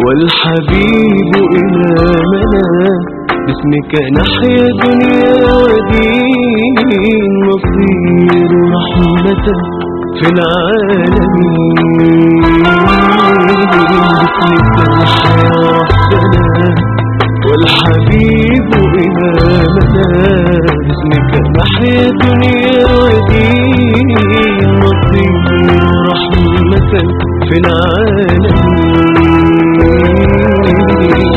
والحبيب إمامنا باسمك نحيا دنيا ودين نصير رحمة في العالمين باسمك نحيا ربنا والحبيب إمامنا باسمك نحيا دنيا ودين نصير رحمة في العالمين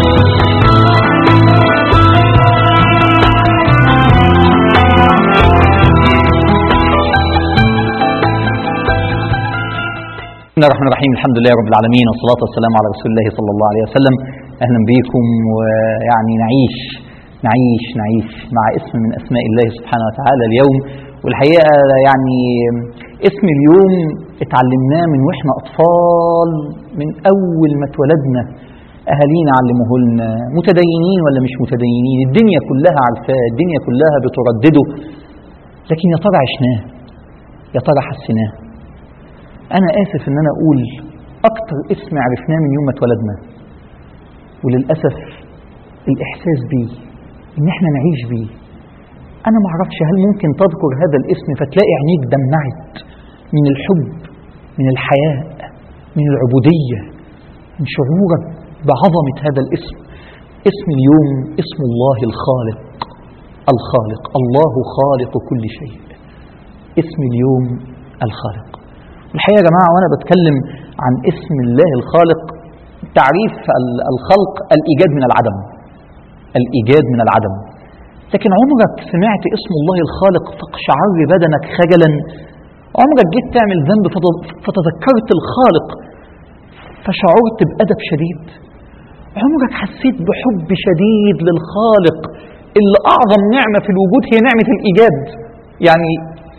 بسم الله الرحمن الرحيم الحمد لله رب العالمين والصلاة والسلام على رسول الله صلى الله عليه وسلم أهلا بكم ويعني نعيش نعيش نعيش مع اسم من أسماء الله سبحانه وتعالى اليوم والحقيقة يعني اسم اليوم اتعلمناه من وإحنا أطفال من أول ما اتولدنا أهالينا علموه لنا متدينين ولا مش متدينين الدنيا كلها عارفاه الدنيا كلها بتردده لكن يا ترى عشناه يا ترى حسيناه أنا آسف إن أنا أقول أكتر اسم عرفناه من يوم ما اتولدنا وللأسف الإحساس بيه إن إحنا نعيش بيه أنا ما أعرفش هل ممكن تذكر هذا الاسم فتلاقي عينيك دمعت من الحب من الحياء من العبودية من شعورك بعظمة هذا الاسم اسم اليوم اسم الله الخالق الخالق الله خالق كل شيء اسم اليوم الخالق الحقيقة يا جماعة وأنا بتكلم عن اسم الله الخالق تعريف ال- الخلق الإيجاد من العدم الإيجاد من العدم لكن عمرك سمعت اسم الله الخالق فاقشعر بدنك خجلا عمرك جيت تعمل ذنب فت- فتذكرت الخالق فشعرت بأدب شديد عمرك حسيت بحب شديد للخالق اللي أعظم نعمة في الوجود هي نعمة الإيجاد يعني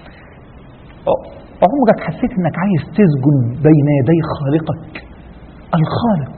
عمرك حسيت انك عايز تسجد بين يدي خالقك الخالق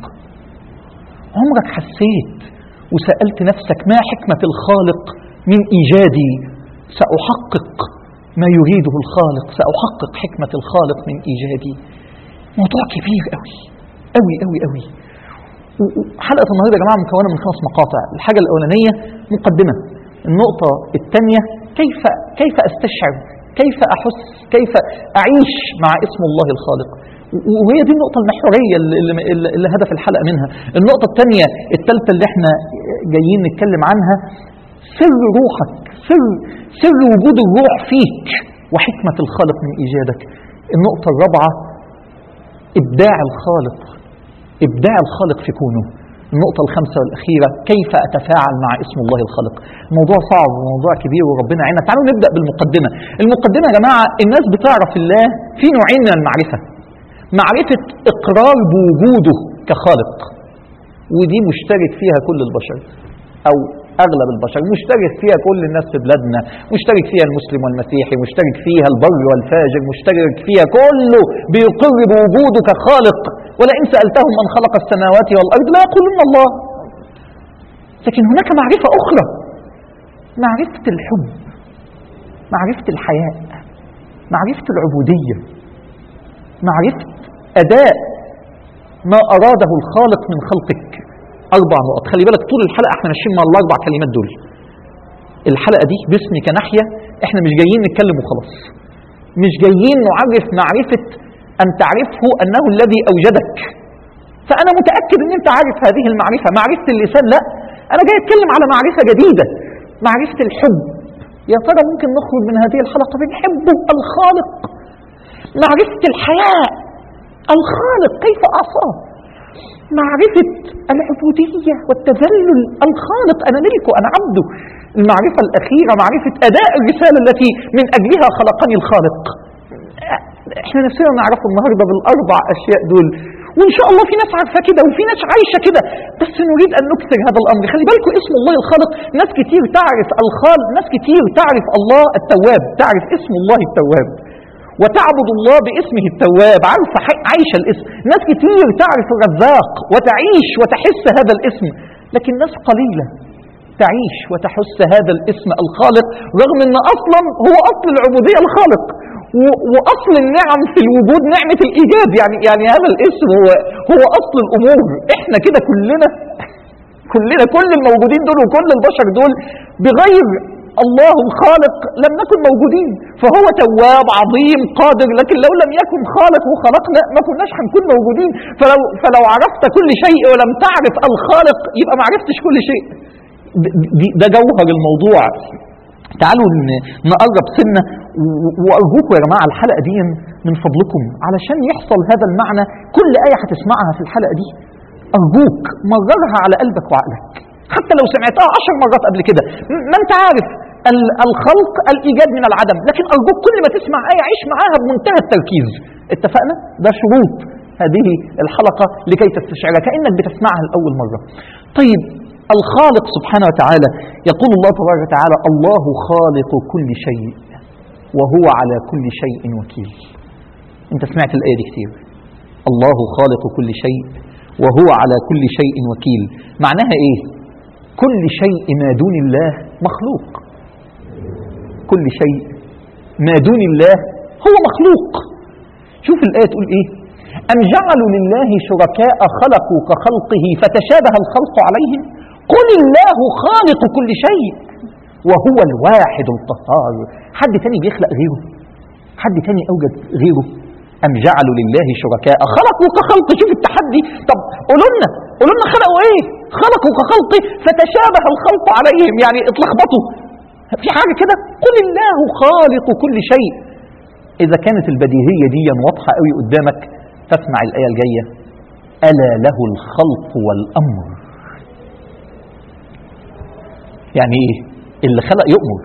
عمرك حسيت وسألت نفسك ما حكمة الخالق من إيجادي سأحقق ما يريده الخالق سأحقق حكمة الخالق من إيجادي موضوع كبير قوي قوي قوي قوي و- و- حلقة النهاردة يا جماعة مكونة من خمس مقاطع الحاجة الأولانية مقدمة النقطة الثانية كيف كيف أستشعر كيف أحس كيف أعيش مع اسم الله الخالق و- وهي دي النقطة المحورية اللي, اللي, اللي هدف الحلقة منها النقطة الثانية الثالثة اللي احنا جايين نتكلم عنها سر روحك سر سر وجود الروح فيك وحكمة الخالق من إيجادك النقطة الرابعة إبداع الخالق إبداع الخالق في كونه النقطة الخامسة والأخيرة كيف أتفاعل مع اسم الله الخالق موضوع صعب وموضوع كبير وربنا يعيننا تعالوا نبدأ بالمقدمة المقدمة يا جماعة الناس بتعرف الله في نوعين من المعرفة معرفة إقرار بوجوده كخالق ودي مشترك فيها كل البشر أو أغلب البشر مشترك فيها كل الناس في بلادنا مشترك فيها المسلم والمسيحي مشترك فيها البر والفاجر مشترك فيها كله بيقر بوجوده كخالق ولئن سألتهم من خلق السماوات والأرض لا يقولون الله لكن هناك معرفة أخرى معرفة الحب معرفة الحياء معرفة العبودية معرفة أداء ما أراده الخالق من خلقك أربع نقط خلي بالك طول الحلقة احنا ماشيين مع الأربع كلمات دول الحلقة دي باسمك ناحية احنا مش جايين نتكلم وخلاص مش جايين نعرف معرفة أن تعرفه أنه الذي أوجدك فأنا متأكد أن أنت عارف هذه المعرفة معرفة اللسان لا أنا جاي أتكلم على معرفة جديدة معرفة الحب يا ترى ممكن نخرج من هذه الحلقة بنحبه الخالق معرفة الحياة الخالق كيف أعصاه معرفة العبودية والتذلل الخالق أنا ملكه أنا عبده المعرفة الأخيرة معرفة أداء الرسالة التي من أجلها خلقني الخالق احنا نفسنا نعرفه النهاردة بالأربع أشياء دول وإن شاء الله في ناس عارفة كده وفي ناس عايشة كده بس نريد أن نكثر هذا الأمر خلي بالكم اسم الله الخالق ناس كتير تعرف الخالق ناس كتير تعرف الله التواب تعرف اسم الله التواب وتعبد الله باسمه التواب عارفة عايشة الاسم ناس كتير تعرف الرزاق وتعيش وتحس هذا الاسم لكن ناس قليلة تعيش وتحس هذا الاسم الخالق رغم ان اصلا هو اصل العبودية الخالق و- واصل النعم في الوجود نعمه الايجاد يعني يعني هذا الاسم هو هو اصل الامور احنا كده كلنا كلنا كل الموجودين دول وكل البشر دول بغير الله الخالق لم نكن موجودين فهو تواب عظيم قادر لكن لو لم يكن خالق وخلقنا ما كناش هنكون موجودين فلو فلو عرفت كل شيء ولم تعرف الخالق يبقى ما عرفتش كل شيء د- دي- ده جوهر الموضوع تعالوا ن- نقرب سنة و- وأرجوكم يا جماعة الحلقة دي من فضلكم علشان يحصل هذا المعنى كل آية هتسمعها في الحلقة دي أرجوك مررها على قلبك وعقلك حتى لو سمعتها عشر مرات قبل كده م- ما أنت عارف ال- الخلق الإيجاد من العدم لكن أرجوك كل ما تسمع آية عيش معاها بمنتهى التركيز اتفقنا؟ ده شروط هذه الحلقة لكي تستشعرها كأنك بتسمعها لأول مرة طيب الخالق سبحانه وتعالى يقول الله تبارك وتعالى الله خالق كل شيء وهو على كل شيء وكيل انت سمعت الآية دي كتير الله خالق كل شيء وهو على كل شيء وكيل معناها ايه كل شيء ما دون الله مخلوق كل شيء ما دون الله هو مخلوق شوف الآية تقول ايه أم جعلوا لله شركاء خلقوا كخلقه فتشابه الخلق عليهم قل الله خالق كل شيء وهو الواحد القهار حد تاني بيخلق غيره حد تاني أوجد غيره أم جعلوا لله شركاء خلقوا كخلق شوف التحدي طب قولوا لنا قولوا لنا خلقوا ايه خلقوا كخلقه فتشابه الخلق عليهم يعني اتلخبطوا في حاجة كده قل الله خالق كل شيء إذا كانت البديهية دي واضحة قوي قدامك فاسمع الآية الجاية ألا له الخلق والأمر يعني إيه اللي خلق يؤمر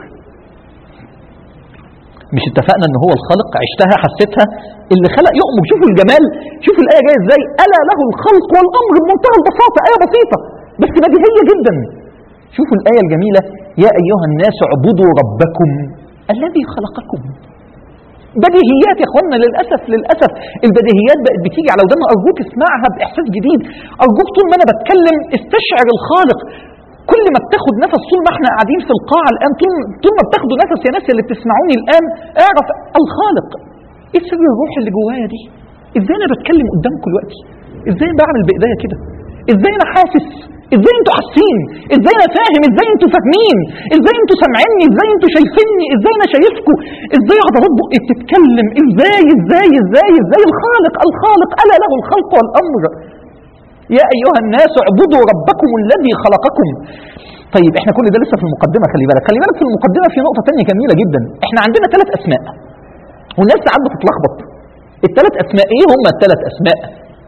مش اتفقنا ان هو الخلق عشتها حسيتها اللي خلق يؤمر شوفوا الجمال شوفوا الآية جاية ازاي ألا له الخلق والأمر بمنتهى البساطة آية بسيطة بس بديهية جدا شوفوا الآية الجميلة يا أيها الناس اعبدوا ربكم الذي خلقكم بديهيات يا اخوانا للاسف للاسف البديهيات بقت بتيجي على ودنا ارجوك اسمعها باحساس جديد ارجوك طول ما انا بتكلم استشعر الخالق كل ما بتاخد نفس طول ما احنا قاعدين في القاعه الان طول طول ما بتاخدوا نفس يا ناس اللي بتسمعوني الان اعرف الخالق ايه سر الروح اللي جوايا دي ازاي انا بتكلم قدامكم دلوقتي ازاي أنا بعمل بايديا كده ازاي انا حاسس ازاي انتوا حاسين ازاي انا فاهم ازاي انتوا فاهمين ازاي انتوا سامعيني ازاي انتوا شايفيني ازاي انا شايفكم ازاي عضلات بقي بتتكلم ازاي ازاي ازاي ازاي الخالق الخالق الا له الخلق والامر يا ايها الناس اعبدوا ربكم الذي خلقكم طيب احنا كل ده لسه في المقدمه خلي بالك خلي بالك في المقدمه في نقطه تانية جميله جدا احنا عندنا ثلاث اسماء والناس ساعات بتتلخبط الثلاث اسماء ايه هم الثلاث اسماء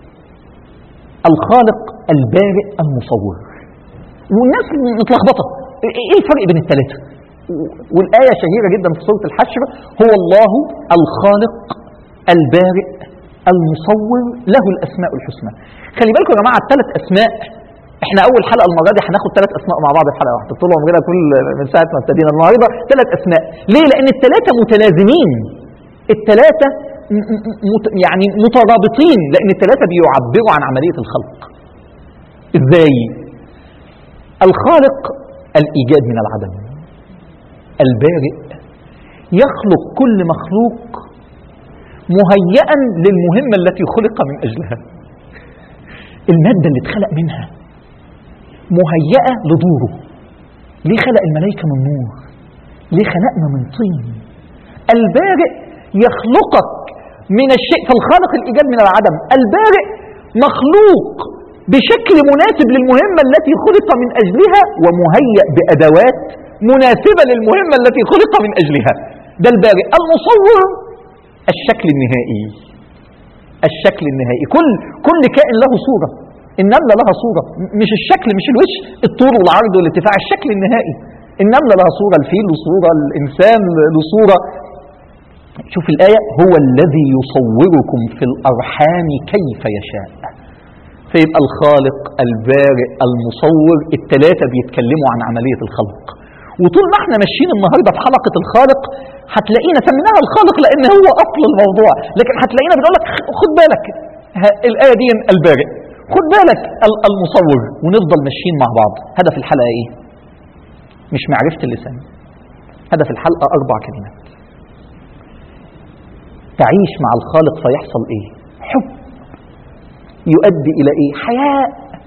الخالق البارئ المصور والناس متلخبطه ايه الفرق بين الثلاثه والايه شهيره جدا في سوره الحشر هو الله الخالق البارئ المصور له الاسماء الحسنى خلي بالكم يا جماعه الثلاث اسماء احنا اول حلقه المره دي هناخد ثلاث اسماء مع بعض في حلقه واحده طول عمرنا كل من ساعه ما ابتدينا النهارده ثلاث اسماء ليه لان الثلاثه متلازمين الثلاثه م- م- مت- يعني مترابطين لان الثلاثه بيعبروا عن عمليه الخلق ازاي الخالق الايجاد من العدم البارئ يخلق كل مخلوق مهيئا للمهمه التي خلق من اجلها الماده اللي اتخلق منها مهيئه لدوره ليه خلق الملائكه من نور ليه خلقنا من طين البارئ يخلقك من الشيء فالخالق الايجاد من العدم البارئ مخلوق بشكل مناسب للمهمة التي خلق من أجلها ومهيأ بأدوات مناسبة للمهمة التي خلق من أجلها ده البارئ المصور الشكل النهائي الشكل النهائي كل كل كائن له صورة النملة لها صورة م- مش الشكل مش الوش الطول والعرض والارتفاع الشكل النهائي النملة لها صورة الفيل له صورة الإنسان له صورة شوف الآية هو الذي يصوركم في الأرحام كيف يشاء فيبقى الخالق البارئ المصور الثلاثة بيتكلموا عن عملية الخلق وطول ما احنا ماشيين النهاردة في حلقة الخالق هتلاقينا سميناها الخالق لأن هو أصل الموضوع لكن هتلاقينا بنقول لك خد بالك ه- الآية دي البارئ خد بالك ال- المصور ونفضل ماشيين مع بعض هدف الحلقة ايه مش معرفة اللسان هدف الحلقة أربع كلمات تعيش مع الخالق فيحصل ايه حب يؤدي الى ايه حياء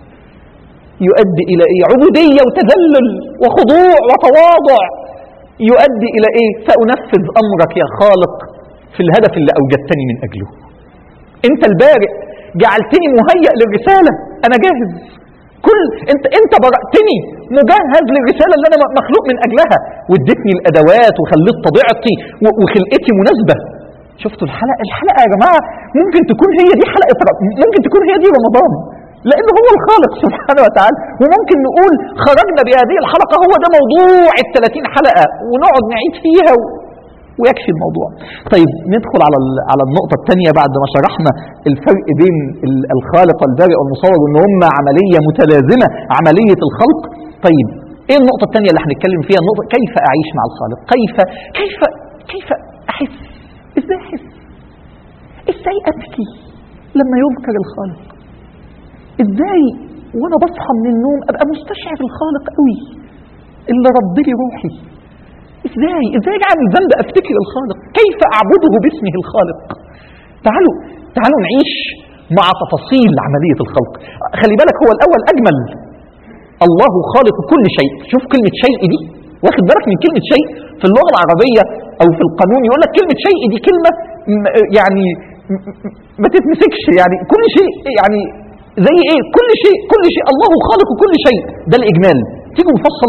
يؤدي الى ايه عبوديه وتذلل وخضوع وتواضع يؤدي الى ايه سانفذ امرك يا خالق في الهدف اللي اوجدتني من اجله انت البارئ جعلتني مهيأ للرساله انا جاهز كل انت انت برأتني مجهز للرساله اللي انا مخلوق من اجلها واديتني الادوات وخليت طبيعتي و- وخلقتي مناسبه شفتوا الحلقه الحلقه يا جماعه ممكن تكون هي دي حلقه رب ممكن تكون هي دي رمضان لان هو الخالق سبحانه وتعالى وممكن نقول خرجنا بهذه الحلقه هو ده موضوع ال 30 حلقه ونقعد نعيد فيها و... ويكفي الموضوع طيب ندخل على ال- على النقطة الثانية بعد ما شرحنا الفرق بين ال- الخالق والبارئ والمصور وان هم عملية متلازمة عملية الخلق طيب ايه النقطة الثانية اللي هنتكلم فيها النقطة كيف اعيش مع الخالق كيف كيف كيف احس ازاي احس ازاي ابكي لما يذكر الخالق ازاي وانا بصحى من النوم ابقى مستشعر الخالق قوي اللي رد لي روحي ازاي ازاي اعمل ذنب افتكر الخالق كيف اعبده باسمه الخالق تعالوا تعالوا نعيش مع تفاصيل عملية الخلق خلي بالك هو الأول أجمل الله خالق كل شيء شوف كلمة شيء دي واخد بالك من كلمة شيء في اللغة العربية أو في القانون يقول لك كلمة شيء دي كلمة م- يعني م- م- ما تتمسكش يعني كل شيء يعني زي ايه كل شيء كل شيء الله خالق كل شيء ده الإجمال تيجوا نفصل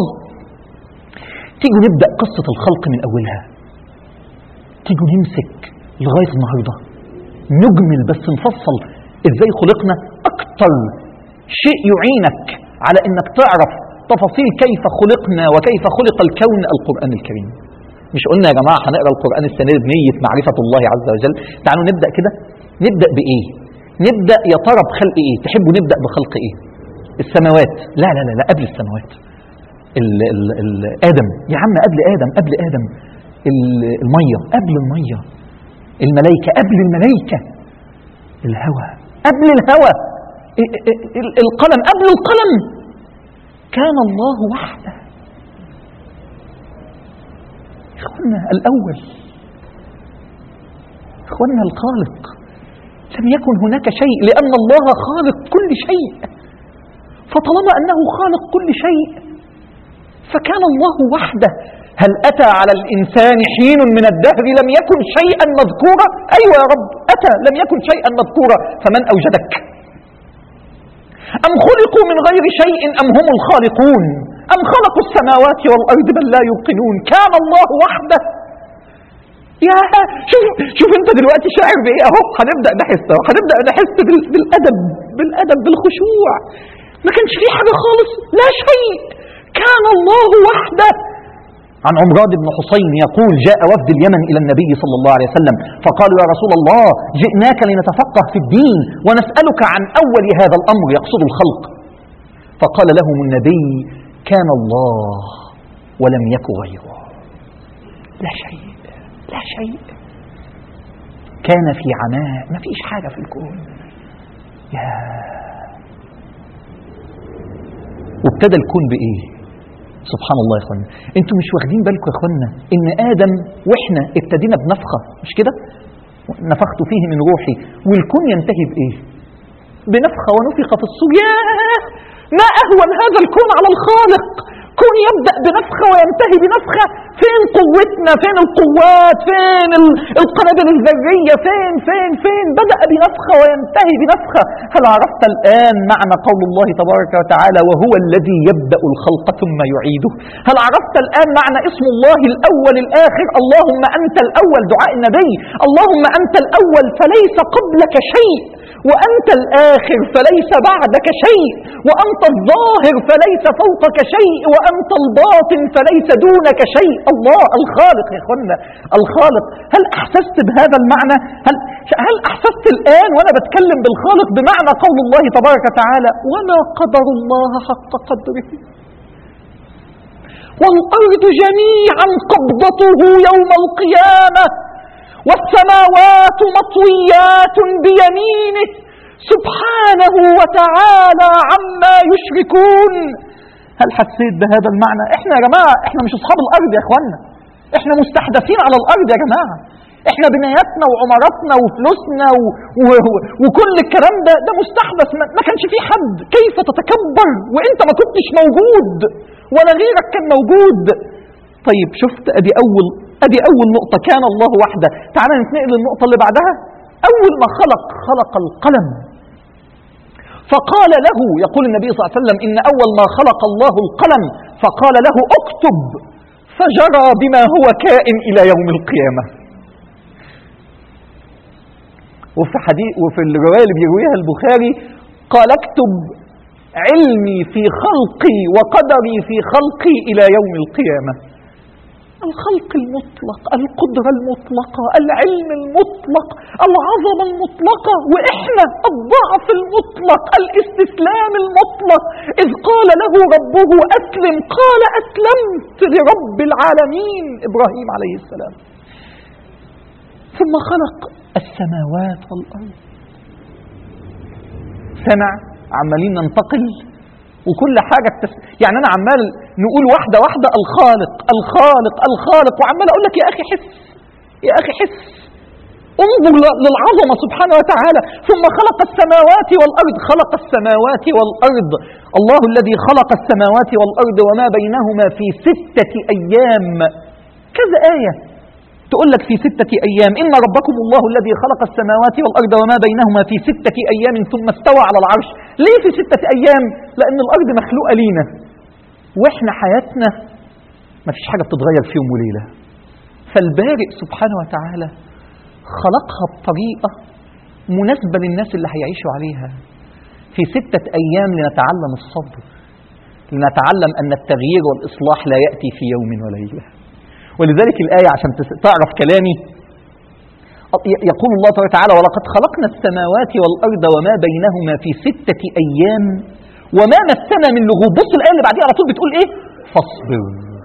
تيجوا نبدأ قصة الخلق من أولها تيجوا نمسك لغاية النهاردة نجمل بس نفصل ازاي خلقنا أكتر شيء يعينك على انك تعرف تفاصيل كيف خلقنا وكيف خلق الكون القرآن الكريم مش قلنا يا جماعة هنقرأ القرآن السنة دي بنية معرفة الله عز وجل تعالوا نبدأ كده نبدأ بإيه نبدأ يا ترى بخلق إيه تحبوا نبدأ بخلق إيه السماوات لا لا لا, لا قبل السماوات ال ال ال آدم يا عم قبل آدم قبل آدم ال- المية قبل المية الملائكة قبل الملائكة الهوى قبل الهوى ال- ال- ال- القلم قبل القلم كان الله وحده إخوانا الأول إخوانا الخالق لم يكن هناك شيء لأن الله خالق كل شيء فطالما أنه خالق كل شيء فكان الله وحده هل أتى على الإنسان حين من الدهر لم يكن شيئا مذكورا أيوة يا رب أتى لم يكن شيئا مذكورا فمن أوجدك أم خلقوا من غير شيء أم هم الخالقون أم خلقوا السماوات والأرض بل لا يوقنون كان الله وحده يا شوف شوف انت دلوقتي شاعر بايه اهو هنبدا نحس اهو هنبدا نحس بال- بالادب بالادب بالخشوع ما كانش فيه حاجه خالص لا شيء كان الله وحده عن عمران بن حسين يقول جاء وفد اليمن إلى النبي صلى الله عليه وسلم فقالوا يا رسول الله جئناك لنتفقه في الدين ونسألك عن أول هذا الأمر يقصد الخلق فقال لهم النبي كان الله ولم يك غيره لا شيء لا شيء كان في عناء ما فيش حاجة في الكون يا وابتدى الكون بإيه سبحان الله يا اخوانا انتوا مش واخدين بالكم يا اخوانا ان ادم واحنا ابتدينا بنفخه مش كده نفخت فيه من روحي والكون ينتهي بايه بنفخه ونفخ في الصور ياه ما اهون هذا الكون على الخالق كون يبدا بنفخه وينتهي بنفخه فين قوتنا فين القوات فين ال- القنابل الذريه فين فين فين بدا بنفخه وينتهي بنفخه هل عرفت الان معنى قول الله تبارك وتعالى وهو الذي يبدا الخلق ثم يعيده هل عرفت الان معنى اسم الله الاول الاخر اللهم انت الاول دعاء النبي اللهم انت الاول فليس قبلك شيء وأنت الآخر فليس بعدك شيء وأنت الظاهر فليس فوقك شيء وأنت الباطن فليس دونك شيء الله الخالق يا اخوانا الخالق هل أحسست بهذا المعنى هل, هل أحسست الآن وأنا بتكلم بالخالق بمعنى قول الله تبارك وتعالى وما قدر الله حق قدره والأرض جميعا قبضته يوم القيامة والسماوات مطويات بيمينه سبحانه وتعالى عما يشركون هل حسيت بهذا المعنى احنا يا جماعة احنا مش اصحاب الارض يا اخوانا احنا مستحدثين على الارض يا جماعة احنا بناياتنا وعماراتنا وفلوسنا و... و... و... وكل الكلام ده ده مستحدث ما... ما كانش فيه حد كيف تتكبر وانت ما كنتش موجود ولا غيرك كان موجود طيب شفت ادي اول ادي اول نقطة كان الله وحده تعال نتنقل للنقطة اللي بعدها اول ما خلق خلق القلم فقال له يقول النبي صلى الله عليه وسلم إن أول ما خلق الله القلم فقال له اكتب فجرى بما هو كائن إلى يوم القيامة وفي حديث وفي الرواية اللي بيرويها البخاري قال اكتب علمي في خلقي وقدري في خلقي إلى يوم القيامة الخلق المطلق القدرة المطلقة العلم المطلق العظمة المطلقة وإحنا الضعف المطلق الاستسلام المطلق إذ قال له ربه أسلم قال أسلمت لرب العالمين إبراهيم عليه السلام ثم خلق السماوات والأرض سمع عمالين ننتقل وكل حاجة تس... يعني أنا عمال نقول واحدة واحدة الخالق الخالق الخالق وعمال أقول لك يا أخي حس يا أخي حس انظر ل- للعظمة سبحانه وتعالى ثم خلق السماوات والأرض خلق السماوات والأرض الله الذي خلق السماوات والأرض وما بينهما في ستة أيام كذا آية تقول لك في ستة أيام إن ربكم الله الذي خلق السماوات والأرض وما بينهما في ستة أيام ثم استوى على العرش ليه في ستة أيام لأن الأرض مخلوقة لينا وإحنا حياتنا ما فيش حاجة بتتغير في يوم وليلة فالبارئ سبحانه وتعالى خلقها بطريقة مناسبة للناس اللي هيعيشوا عليها في ستة أيام لنتعلم الصبر لنتعلم أن التغيير والإصلاح لا يأتي في يوم وليلة ولذلك الآية عشان تس- تعرف كلامي ي- يقول الله تبارك وتعالى ولقد خلقنا السماوات والأرض وما بينهما في ستة أيام وما مسنا من لغوب بص الآية اللي بعديها على طول بتقول إيه فاصبر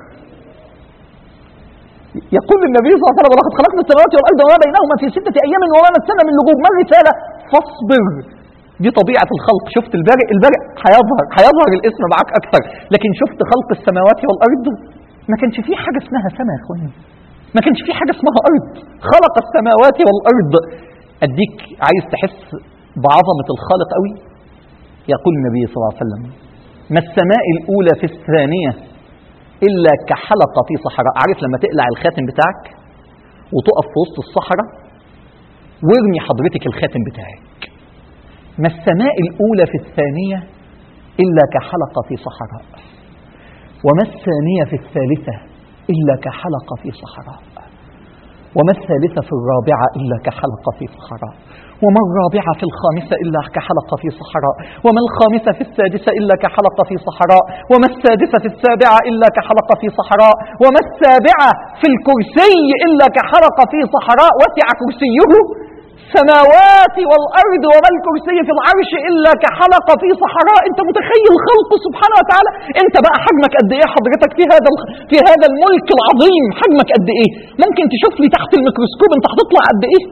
يقول النبي صلى الله عليه وسلم ولقد خلقنا السماوات والأرض وما بينهما في ستة أيام وما مسنا من لغوب ما الرسالة فاصبر دي طبيعة الخلق شفت البارئ البارئ هيظهر هيظهر الاسم معاك أكثر لكن شفت خلق السماوات والأرض ما كانش في حاجة اسمها سماء يا اخوانا ما كانش في حاجة اسمها أرض خلق السماوات والأرض أديك عايز تحس بعظمة الخالق قوي يقول النبي صلى الله عليه وسلم ما السماء الأولى في الثانية إلا كحلقة في صحراء عارف لما تقلع الخاتم بتاعك وتقف في وسط الصحراء وارمي حضرتك الخاتم بتاعك ما السماء الأولى في الثانية إلا كحلقة في صحراء وما الثانية في الثالثة إلا كحلقة في صحراء وما الثالثة في الرابعة إلا كحلقة في صحراء وما الرابعة في الخامسة إلا كحلقة في صحراء وما الخامسة في السادسة إلا كحلقة في صحراء وما السادسة في السابعة إلا كحلقة في صحراء وما السابعة في الكرسي إلا كحلقة في صحراء وسع كرسيه السماوات والأرض وما الكرسي في العرش إلا كحلقة في صحراء أنت متخيل خلقه سبحانه وتعالى أنت بقى حجمك قد إيه حضرتك في هذا الخ- في هذا الملك العظيم حجمك قد إيه ممكن تشوف لي تحت الميكروسكوب أنت هتطلع قد إيه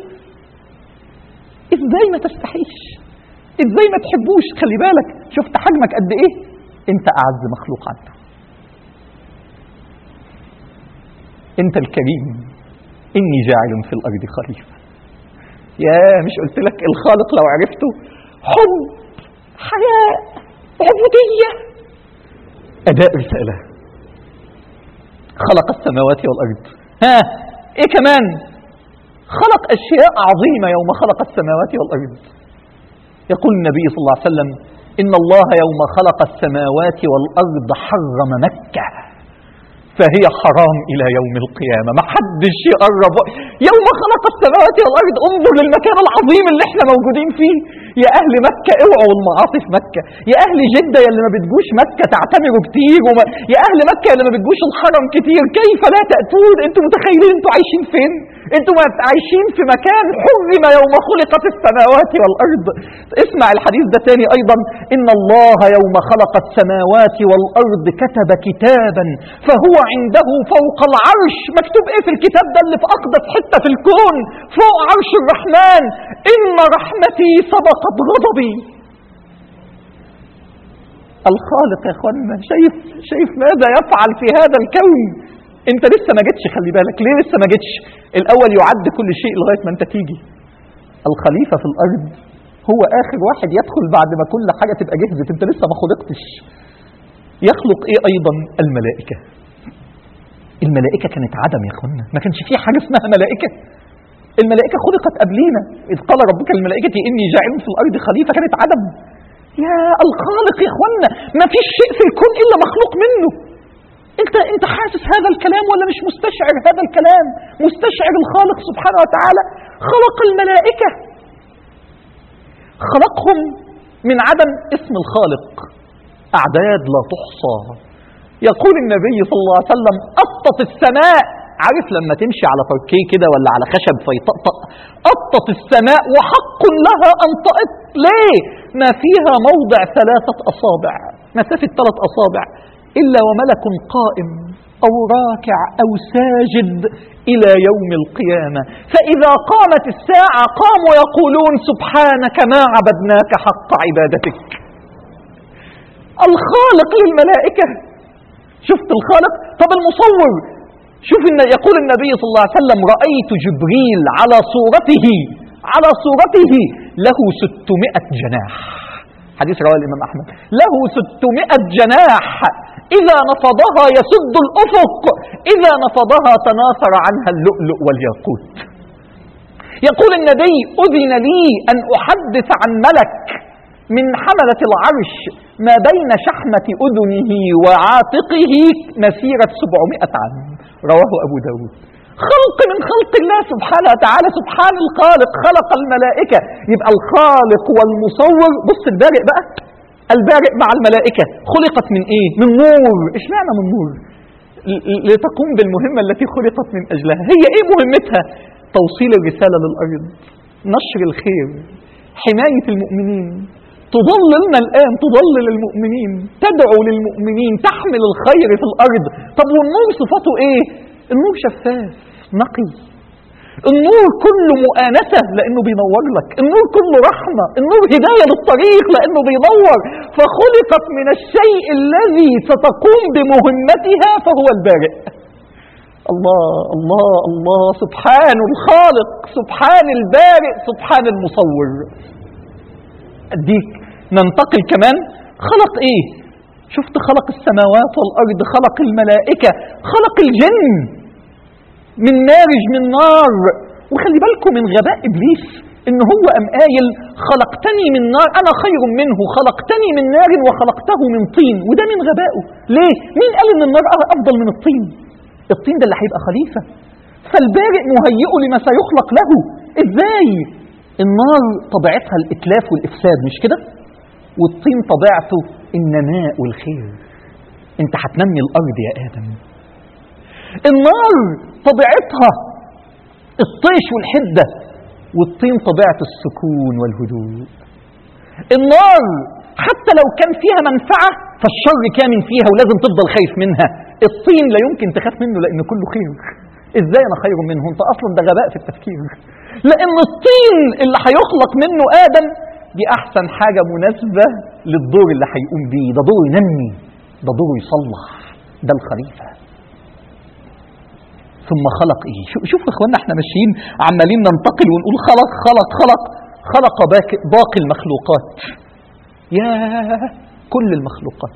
إزاي ما تستحيش إزاي ما تحبوش خلي بالك شفت حجمك قد إيه أنت أعز مخلوق عنده أنت الكريم إني جاعل في الأرض خليفة يا مش قلت لك الخالق لو عرفته حب حياء عبودية أداء رسالة خلق السماوات والأرض ها إيه كمان خلق أشياء عظيمة يوم خلق السماوات والأرض يقول النبي صلى الله عليه وسلم إن الله يوم خلق السماوات والأرض حرم مكة فهي حرام إلى يوم القيامة ما حدش يقرب يوم خلق السماوات والأرض انظر للمكان العظيم اللي احنا موجودين فيه يا أهل مكة اوعوا المعاصي في مكة يا أهل جدة يا اللي ما بتجوش مكة تعتمروا كتير وما... يا أهل مكة يا اللي ما بتجوش الحرم كتير كيف لا تأتون انتوا متخيلين انتوا عايشين فين انتوا ما عايشين في مكان حرم يوم خلقت السماوات والأرض اسمع الحديث ده تاني أيضا إن الله يوم خلق السماوات والأرض كتب كتابا فهو عنده فوق العرش مكتوب ايه في الكتاب ده اللي في أقدس حتة في الكون فوق عرش الرحمن إن رحمتي سبقت غضبي الخالق يا اخوانا شايف شايف ماذا يفعل في هذا الكون انت لسه ما جيتش خلي بالك ليه لسه ما جيتش الاول يعد كل شيء لغايه ما انت تيجي الخليفه في الارض هو اخر واحد يدخل بعد ما كل حاجه تبقى جهزت انت لسه ما خلقتش يخلق ايه ايضا الملائكه الملائكه كانت عدم يا اخوانا ما كانش في حاجه اسمها ملائكه الملائكه خلقت قبلينا اذ قال ربك للملائكه اني جاعل في الارض خليفه كانت عدم يا الخالق يا اخوانا ما فيش شيء في الكون الا مخلوق منه انت انت حاسس هذا الكلام ولا مش مستشعر هذا الكلام مستشعر الخالق سبحانه وتعالى خلق الملائكه خلقهم من عدم اسم الخالق اعداد لا تحصى يقول النبي صلى الله عليه وسلم قطت السماء عارف لما تمشي على باركيه كده ولا على خشب فيطقطق قطت السماء وحق لها ان تقط ليه ما فيها موضع ثلاثه اصابع مسافه ثلاث اصابع الا وملك قائم او راكع او ساجد الى يوم القيامه فاذا قامت الساعه قاموا يقولون سبحانك ما عبدناك حق عبادتك الخالق للملائكه شفت الخالق طب المصور شوف إن يقول النبي صلى الله عليه وسلم رأيت جبريل على صورته على صورته له ستمائة جناح حديث رواه الإمام أحمد له ستمائة جناح إذا نفضها يسد الأفق إذا نفضها تناثر عنها اللؤلؤ والياقوت يقول النبي أذن لي أن أحدث عن ملك من حملة العرش ما بين شحمة أذنه وعاتقه مسيرة سبعمائة عام رواه أبو داود خلق من خلق الله سبحانه وتعالى سبحان الخالق خلق الملائكة يبقى الخالق والمصور بص البارئ بقى البارئ مع الملائكة خلقت من ايه من نور ايش معنى من نور لتقوم بالمهمة التي خلقت من أجلها هي ايه مهمتها توصيل الرسالة للأرض نشر الخير حماية المؤمنين تضللنا الآن تضلل المؤمنين تدعو للمؤمنين تحمل الخير في الأرض طب والنور صفته إيه النور شفاف نقي النور كله مؤانسة لأنه بينور لك النور كله رحمة النور هداية للطريق لأنه بينور فخلقت من الشيء الذي ستقوم بمهمتها فهو البارئ الله الله الله سبحان الخالق سبحان البارئ سبحان المصور أديك ننتقل كمان خلق ايه شفت خلق السماوات والارض خلق الملائكة خلق الجن من مارج من نار وخلي بالكم من غباء ابليس ان هو ام قايل خلقتني من نار انا خير منه خلقتني من نار وخلقته من طين وده من غبائه ليه مين قال ان النار افضل من الطين الطين ده اللي هيبقى خليفة فالبارئ مهيئه لما سيخلق له ازاي النار طبيعتها الاتلاف والافساد مش كده والطين طبيعته النماء والخير انت هتنمي الارض يا ادم النار طبيعتها الطيش والحده والطين طبيعه السكون والهدوء النار حتى لو كان فيها منفعه فالشر كامن فيها ولازم تفضل خايف منها الطين لا يمكن تخاف منه لان كله خير ازاي انا خير منه انت اصلا ده غباء في التفكير لان الطين اللي هيخلق منه ادم دي احسن حاجة مناسبة للدور اللي هيقوم بيه ده دور ينمي ده دور يصلح ده الخليفة ثم خلق ايه شوف شوف يا اخوانا احنا ماشيين عمالين ننتقل ونقول خلق خلق خلق خلق باقي, باقي المخلوقات يا كل المخلوقات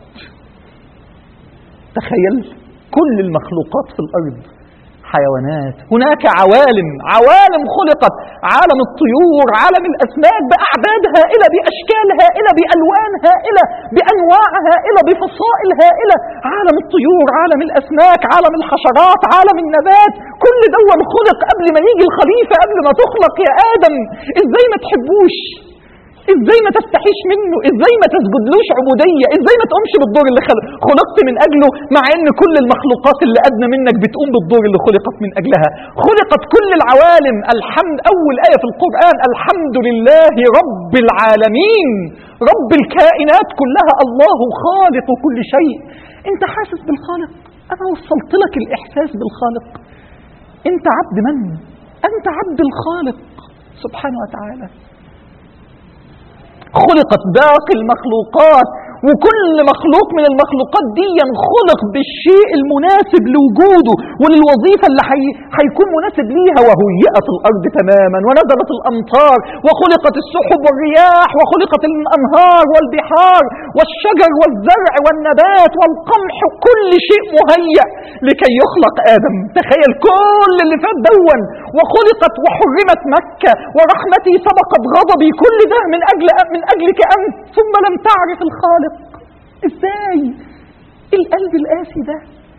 تخيل كل المخلوقات في الارض حيوانات هناك عوالم عوالم خلقت عالم الطيور عالم الأسماك بأعداد هائلة بأشكال هائلة بألوان هائلة بأنواع هائلة بفصائل هائلة عالم الطيور عالم الأسماك عالم الحشرات عالم النبات كل دول خلق قبل ما يجي الخليفة قبل ما تخلق يا آدم إزاي ما تحبوش ازاي ما تستحيش منه ازاي ما تسجدلوش عبودية ازاي ما تقومش بالدور اللي خلق خلقت من اجله مع ان كل المخلوقات اللي ادنى منك بتقوم بالدور اللي خلقت من اجلها خلقت كل العوالم الحمد اول آية في القرآن الحمد لله رب العالمين رب الكائنات كلها الله خالق كل شيء انت حاسس بالخالق انا وصلت لك الاحساس بالخالق انت عبد من انت عبد الخالق سبحانه وتعالى خلقت باقي المخلوقات وكل مخلوق من المخلوقات دي خلق بالشيء المناسب لوجوده وللوظيفة اللي حي... هيكون مناسب ليها وهيئت الأرض تماما ونزلت الأمطار وخلقت السحب والرياح وخلقت الأنهار والبحار والشجر والزرع والنبات والقمح كل شيء مهيأ لكي يخلق آدم تخيل كل اللي فات دون وخلقت وحرمت مكة ورحمتي سبقت غضبي كل ده من أجل من أجلك أنت ثم لم تعرف الخالق إزاي القلب القاسي ده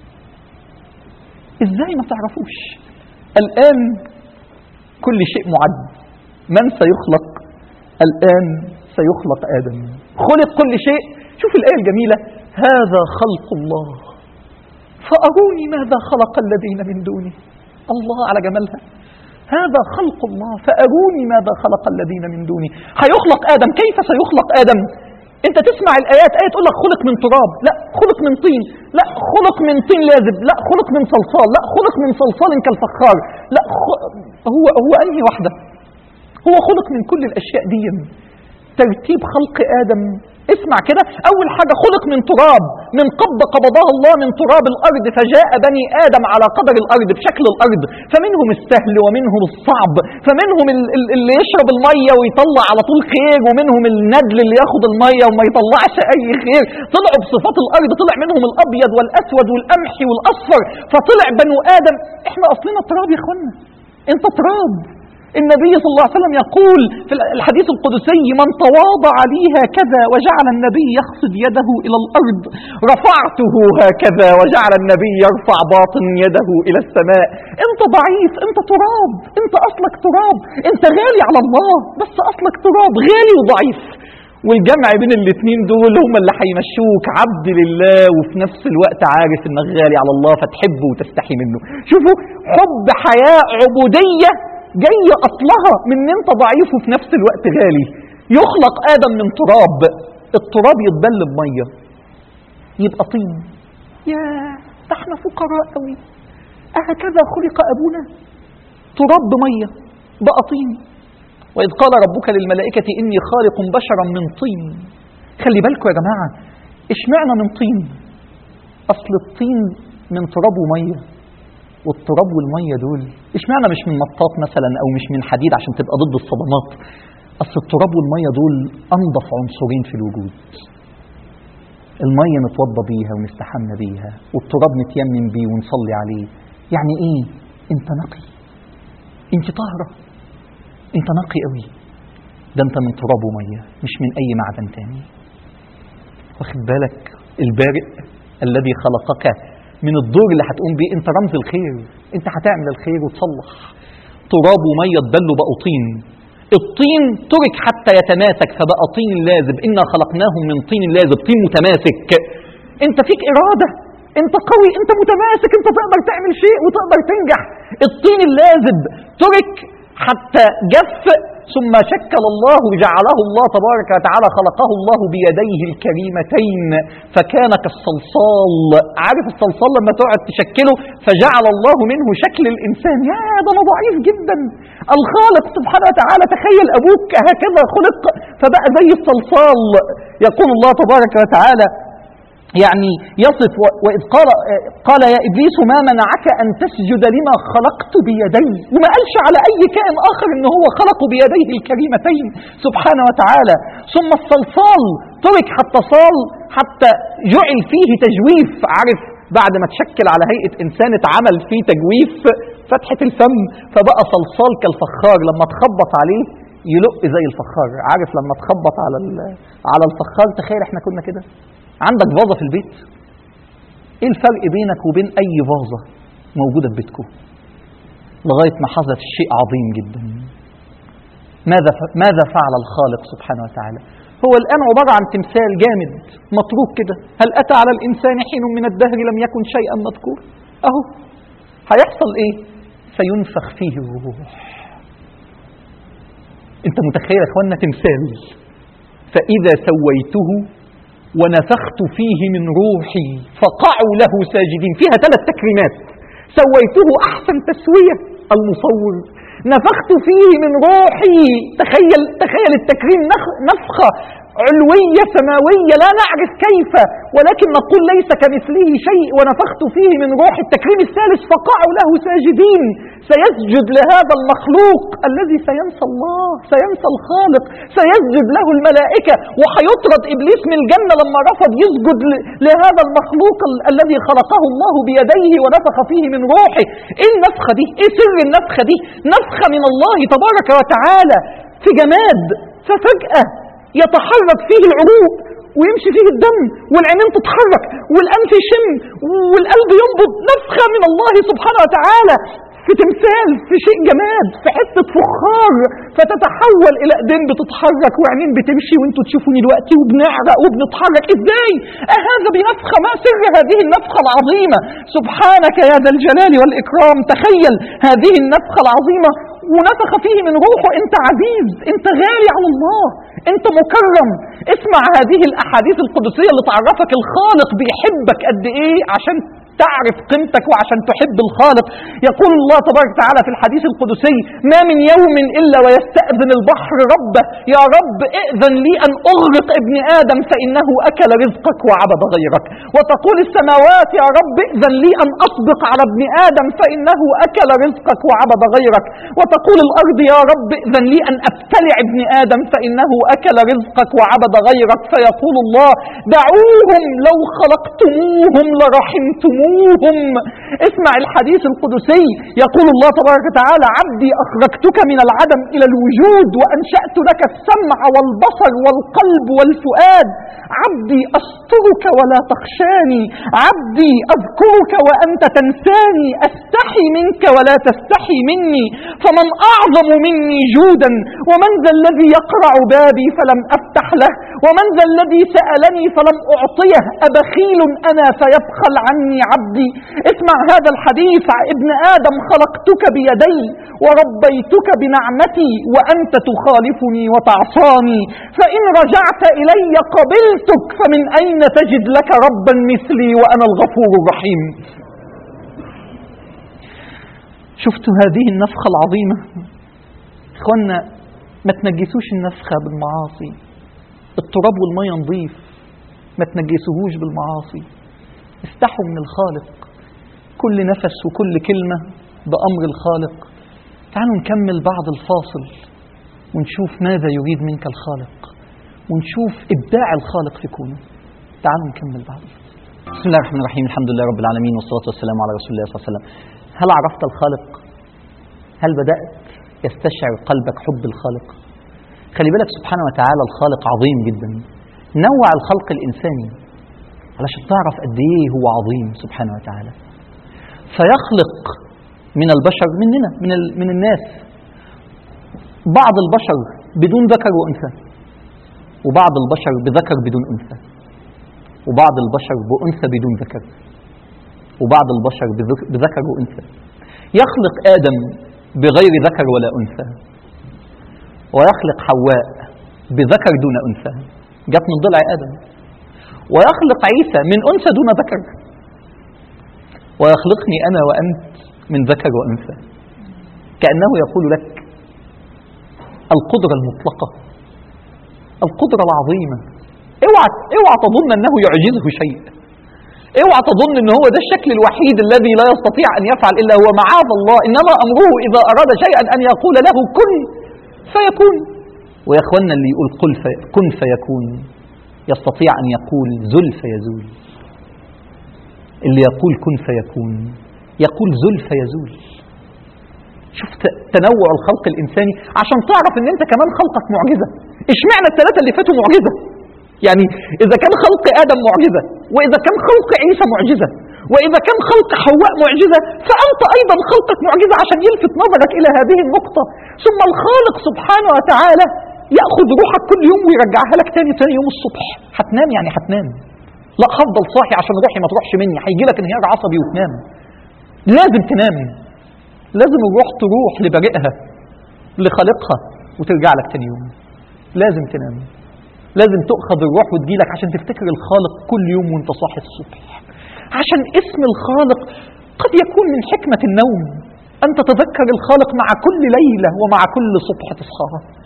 إزاي ما تعرفوش الآن كل شيء معد من سيخلق الآن سيخلق آدم خلق كل شيء شوف الآية الجميلة هذا خلق الله فأروني ماذا خلق الذين من دونه الله على جمالها هذا خلق الله فأروني ماذا خلق الذين من دونه هيخلق آدم كيف سيخلق آدم انت تسمع الآيات آية تقول لك خلق من تراب لا خلق من طين لا خلق من طين لازب لا خلق من صلصال لا خلق من صلصال كالفخار لا خ... هو هو أنهي واحدة هو خلق من كل الأشياء دي ترتيب خلق آدم اسمع كده أول حاجة خلق من تراب من قبض قبضها الله من تراب الأرض فجاء بني آدم على قدر الأرض بشكل الأرض فمنهم السهل ومنهم الصعب فمنهم ال- ال- اللي يشرب المية ويطلع على طول خير ومنهم الندل اللي ياخد المية وما يطلعش أي خير طلعوا بصفات الأرض طلع منهم الأبيض والأسود والقمحي والأصفر فطلع بنو آدم احنا أصلنا تراب يا اخوانا انت تراب النبي صلى الله عليه وسلم يقول في الحديث القدسي من تواضع لي هكذا وجعل النبي يخفض يده إلى الأرض رفعته هكذا وجعل النبي يرفع باطن يده إلى السماء انت ضعيف انت تراب انت أصلك تراب انت غالي على الله بس أصلك تراب غالي وضعيف والجمع بين الاثنين دول هم اللي هيمشوك عبد لله وفي نفس الوقت عارف انك غالي على الله فتحبه وتستحي منه شوفوا حب حياة عبودية جاي اصلها من ان انت ضعيف وفي نفس الوقت غالي يخلق ادم من تراب التراب يتبل بميه يبقى طين يا ده احنا فقراء قوي اهكذا خلق ابونا تراب بميه بقى طين واذ قال ربك للملائكه اني خالق بشرا من طين خلي بالكم يا جماعه اشمعنى من طين اصل الطين من تراب وميه والتراب والميه دول اشمعنى مش من مطاط مثلا او مش من حديد عشان تبقى ضد الصدمات اصل التراب والميه دول انظف عنصرين في الوجود الميه نتوضى بيها ونستحمى بيها والتراب نتيمم بيه ونصلي عليه يعني ايه انت نقي انت طاهره انت نقي قوي ده انت من تراب وميه مش من اي معدن تاني واخد بالك البارئ الذي خلقك من الدور اللي هتقوم بيه انت رمز الخير انت هتعمل الخير وتصلح تراب وميه اتبلوا بقوا طين الطين ترك حتى يتماسك فبقى طين لازب انا خلقناهم من طين لازب طين متماسك انت فيك اراده انت قوي انت متماسك انت تقدر تعمل شيء وتقدر تنجح الطين اللازب ترك حتى جف ثم شكل الله جعله الله تبارك وتعالى خلقه الله بيديه الكريمتين فكان كالصلصال عارف الصلصال لما تقعد تشكله فجعل الله منه شكل الإنسان يا ده أنا ضعيف جدا الخالق سبحانه وتعالى تخيل أبوك هكذا خلق فبقى زي الصلصال يقول الله تبارك وتعالى يعني يصف و- وإذ قال قال يا إبليس ما منعك أن تسجد لما خلقت بيدي وما قالش على أي كائن آخر إن هو خلقه بيديه الكريمتين سبحانه وتعالى ثم الصلصال ترك حتى صال حتى جعل فيه تجويف عارف بعد ما تشكل على هيئة إنسان اتعمل فيه تجويف فتحة الفم فبقى صلصال كالفخار لما تخبط عليه يلق زي الفخار عارف لما تخبط على ال- على الفخار تخيل احنا كنا كده عندك فازة في البيت ايه الفرق بينك وبين اي فازة موجودة في بيتكم لغاية ما حدث شيء عظيم جدا ماذا ف... ماذا فعل الخالق سبحانه وتعالى هو الآن عبارة عن تمثال جامد متروك كده هل أتى على الإنسان حين من الدهر لم يكن شيئا مذكور أهو هيحصل إيه سينفخ فيه الروح أنت متخيل يا إخوانا تمثال فإذا سويته ونفخت فيه من روحي فقعوا له ساجدين فيها ثلاث تكريمات سويته أحسن تسوية المصور نفخت فيه من روحي تخيل تخيل التكريم نخ- نفخة علوية سماوية لا نعرف كيف ولكن نقول ليس كمثله شيء ونفخت فيه من روح التكريم الثالث فقعوا له ساجدين سيسجد لهذا المخلوق الذي سينسى الله سينسى الخالق سيسجد له الملائكة وحيطرد إبليس من الجنة لما رفض يسجد ل- لهذا المخلوق ال- الذي خلقه الله بيديه ونفخ فيه من روحه إيه النفخة دي إيه سر النفخة دي نفخة من الله تبارك وتعالى في جماد ففجأة يتحرك فيه العروق ويمشي فيه الدم والعينين تتحرك والأنف يشم والقلب ينبض نفخة من الله سبحانه وتعالى في تمثال في شيء جماد في حتة فخار فتتحول إلى إيدين بتتحرك وعينين بتمشي وانتوا تشوفوني دلوقتي وبنعرق وبنتحرك ازاي؟ أهذا بنفخة ما سر هذه النفخة العظيمة سبحانك يا ذا الجلال والإكرام تخيل هذه النفخة العظيمة ونفخ فيه من روحه انت عزيز انت غالي على الله انت مكرم اسمع هذه الاحاديث القدسيه اللي تعرفك الخالق بيحبك قد ايه عشان تعرف قيمتك وعشان تحب الخالق يقول الله تبارك وتعالى في الحديث القدسي ما من يوم الا ويستاذن البحر ربه يا رب ائذن لي ان اغرق ابن ادم فانه اكل رزقك وعبد غيرك وتقول السماوات يا رب ائذن لي ان اطبق على ابن ادم فانه اكل رزقك وعبد غيرك وتقول الارض يا رب ائذن لي ان ابتلع ابن ادم فانه اكل رزقك وعبد غيرك فيقول الله دعوهم لو خلقتموهم لرحمتموهم اسمع الحديث القدسي يقول الله تبارك وتعالى عبدي اخرجتك من العدم الى الوجود وانشات لك السمع والبصر والقلب والفؤاد عبدي استرك ولا تخشاني عبدي اذكرك وانت تنساني استحي منك ولا تستحي مني فمن اعظم مني جودا ومن ذا الذي يقرع بابي فلم افتح له ومن ذا الذي سالني فلم اعطيه ابخيل انا فيبخل عني عبدي اسمع هذا الحديث ابن ادم خلقتك بيدي وربيتك بنعمتي وانت تخالفني وتعصاني فان رجعت الي قبلتك فمن اين تجد لك ربا مثلي وانا الغفور الرحيم شفتوا هذه النفخة العظيمة اخوانا ما تنجسوش النفخة بالمعاصي التراب والمية نظيف ما تنجسوهوش بالمعاصي استحوا من الخالق كل نفس وكل كلمة بأمر الخالق تعالوا نكمل بعد الفاصل ونشوف ماذا يريد منك الخالق ونشوف إبداع الخالق في كونه تعالوا نكمل بعد الفاصل بسم الله الرحمن الرحيم الحمد لله رب العالمين والصلاة والسلام على رسول الله صلى الله عليه وسلم هل عرفت الخالق هل بدأت يستشعر قلبك حب الخالق خلي بالك سبحانه وتعالى الخالق عظيم جدا نوع الخلق الإنساني علشان تعرف قد إيه هو عظيم سبحانه وتعالى فيخلق من البشر مننا من, ال... من الناس بعض البشر بدون ذكر وأنثى وبعض البشر بذكر بدون أنثى وبعض البشر بأنثى بدون ذكر وبعض البشر بذك- بذكر وأنثى يخلق آدم بغير ذكر ولا أنثى ويخلق حواء بذكر دون أنثى جت من ضلع آدم ويخلق عيسى من أنثى دون ذكر ويخلقني أنا وأنت من ذكر وأنثى كأنه يقول لك القدرة المطلقة القدرة العظيمة اوعى اوعى تظن انه يعجزه شيء اوعى تظن ان هو ده الشكل الوحيد الذي لا يستطيع ان يفعل الا هو معاذ الله انما امره اذا اراد شيئا ان يقول له كن فيكون ويا اخوانا اللي يقول قل في كن فيكون يستطيع ان يقول زل فيزول اللي يقول كن فيكون يقول زل فيزول شفت تنوع الخلق الانساني عشان تعرف ان انت كمان خلقك معجزه اشمعنى الثلاثه اللي فاتوا معجزه يعني اذا كان خلق ادم معجزه واذا كان خلق عيسى معجزه واذا كان خلق حواء معجزه فانت ايضا خلقك معجزه عشان يلفت نظرك الى هذه النقطه ثم الخالق سبحانه وتعالى ياخذ روحك كل يوم ويرجعها لك تاني تاني يوم الصبح هتنام يعني هتنام لا هفضل صاحي عشان روحي ما تروحش مني هيجي لك انهيار عصبي وتنام لازم تنام لازم الروح تروح لبارئها لخالقها وترجع لك تاني يوم لازم تنام لازم تؤخذ الروح وتجيلك عشان تفتكر الخالق كل يوم وانت صاحي الصبح عشان اسم الخالق قد يكون من حكمة النوم أن تتذكر الخالق مع كل ليلة ومع كل صبح تصحاها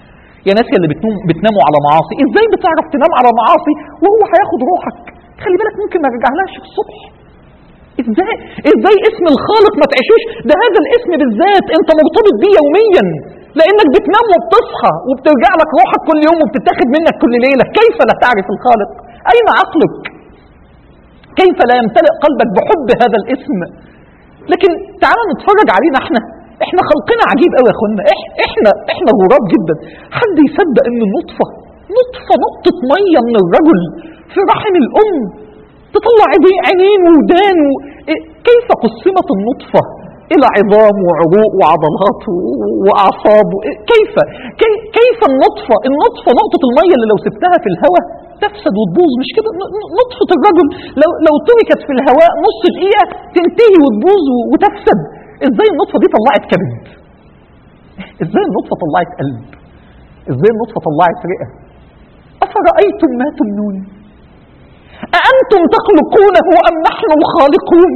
يا ناس يا اللي بتنوم بتناموا على معاصي ازاي بتعرف تنام على معاصي وهو هياخد روحك خلي بالك ممكن ما يرجعلهاش الصبح ازاي ازاي اسم الخالق ما تعيشوش ده هذا الاسم بالذات انت مرتبط بيه يوميا لانك بتنام وبتصحى وبترجع لك روحك كل يوم وبتتاخد منك كل ليله كيف لا تعرف الخالق اين عقلك كيف لا يمتلئ قلبك بحب هذا الاسم لكن تعالوا نتفرج علينا احنا احنا خلقنا عجيب قوي يا اخوانا إح- احنا احنا غراب جدا حد يصدق ان النطفه نطفه نقطه ميه من الرجل في رحم الام تطلع عيني- عينين وودان و... إيه- كيف قسمت النطفه الى عظام وعروق وعضلات و- واعصاب و... إيه- كيف كي- كيف النطفه النطفه نقطه الميه اللي لو سبتها في الهواء تفسد وتبوظ مش كده ن- ن- نطفه الرجل لو لو تركت في الهواء نص دقيقه تنتهي وتبوظ و- وتفسد ازاي النطفه دي طلعت كبد ازاي النطفه طلعت قلب ازاي النطفه طلعت رئه افرايتم ما تمنون اانتم تخلقونه ام نحن الخالقون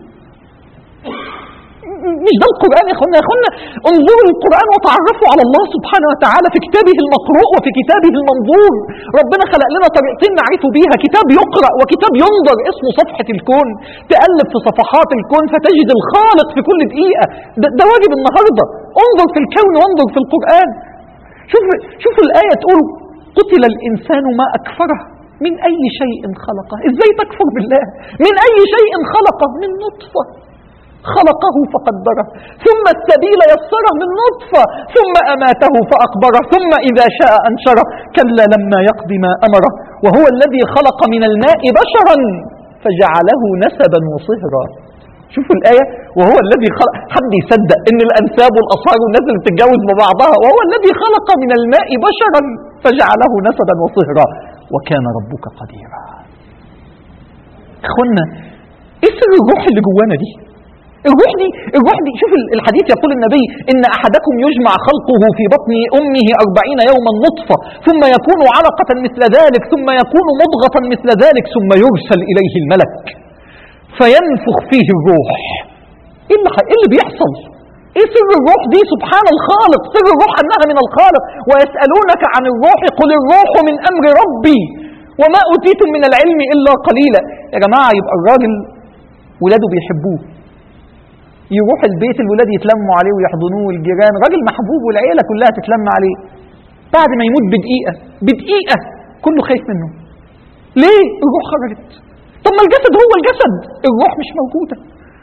مش ده القرآن يا اخوانا يا اخوانا انظروا للقرآن وتعرفوا على الله سبحانه وتعالى في كتابه المقروء وفي كتابه المنظور ربنا خلق لنا طريقتين نعرف بيها كتاب يقرأ وكتاب ينظر اسمه صفحة الكون تقلب في صفحات الكون فتجد الخالق في كل دقيقة ده, ده واجب النهاردة انظر في الكون وانظر في القرآن شوف شوف الآية تقول قتل الإنسان ما أكفره من أي شيء خلقه إزاي تكفر بالله من أي شيء خلقه من نطفة خلقه فقدره ثم السبيل يسره من نطفة ثم أماته فأقبره ثم إذا شاء أنشره كلا لما يقض ما أمره وهو الذي خلق من الماء بشرا فجعله نسبا وصهرا شوفوا الآية وهو الذي خلق حد يصدق إن الأنساب والأصهار والناس اللي بتتجوز ببعضها وهو الذي خلق من الماء بشرا فجعله نسبا وصهرا وكان ربك قديرا اخوانا ايه سر الروح اللي جوانا دي الروح دي الروح دي شوف الحديث يقول النبي إن أحدكم يجمع خلقه في بطن أمه أربعين يوما نطفة ثم يكون علقة مثل ذلك ثم يكون مضغة مثل ذلك ثم يرسل إليه الملك فينفخ فيه الروح إيه اللي, إيه اللي بيحصل ايه سر الروح دي سبحان الخالق سر الروح انها من الخالق ويسألونك عن الروح قل الروح من امر ربي وما اوتيتم من العلم الا قليلا يا جماعة يبقى الراجل ولاده بيحبوه يروح البيت الولاد يتلموا عليه ويحضنوه والجيران راجل محبوب والعيلة كلها تتلم عليه بعد ما يموت بدقيقة بدقيقة كله خايف منه ليه الروح خرجت طب ما الجسد هو الجسد الروح مش موجودة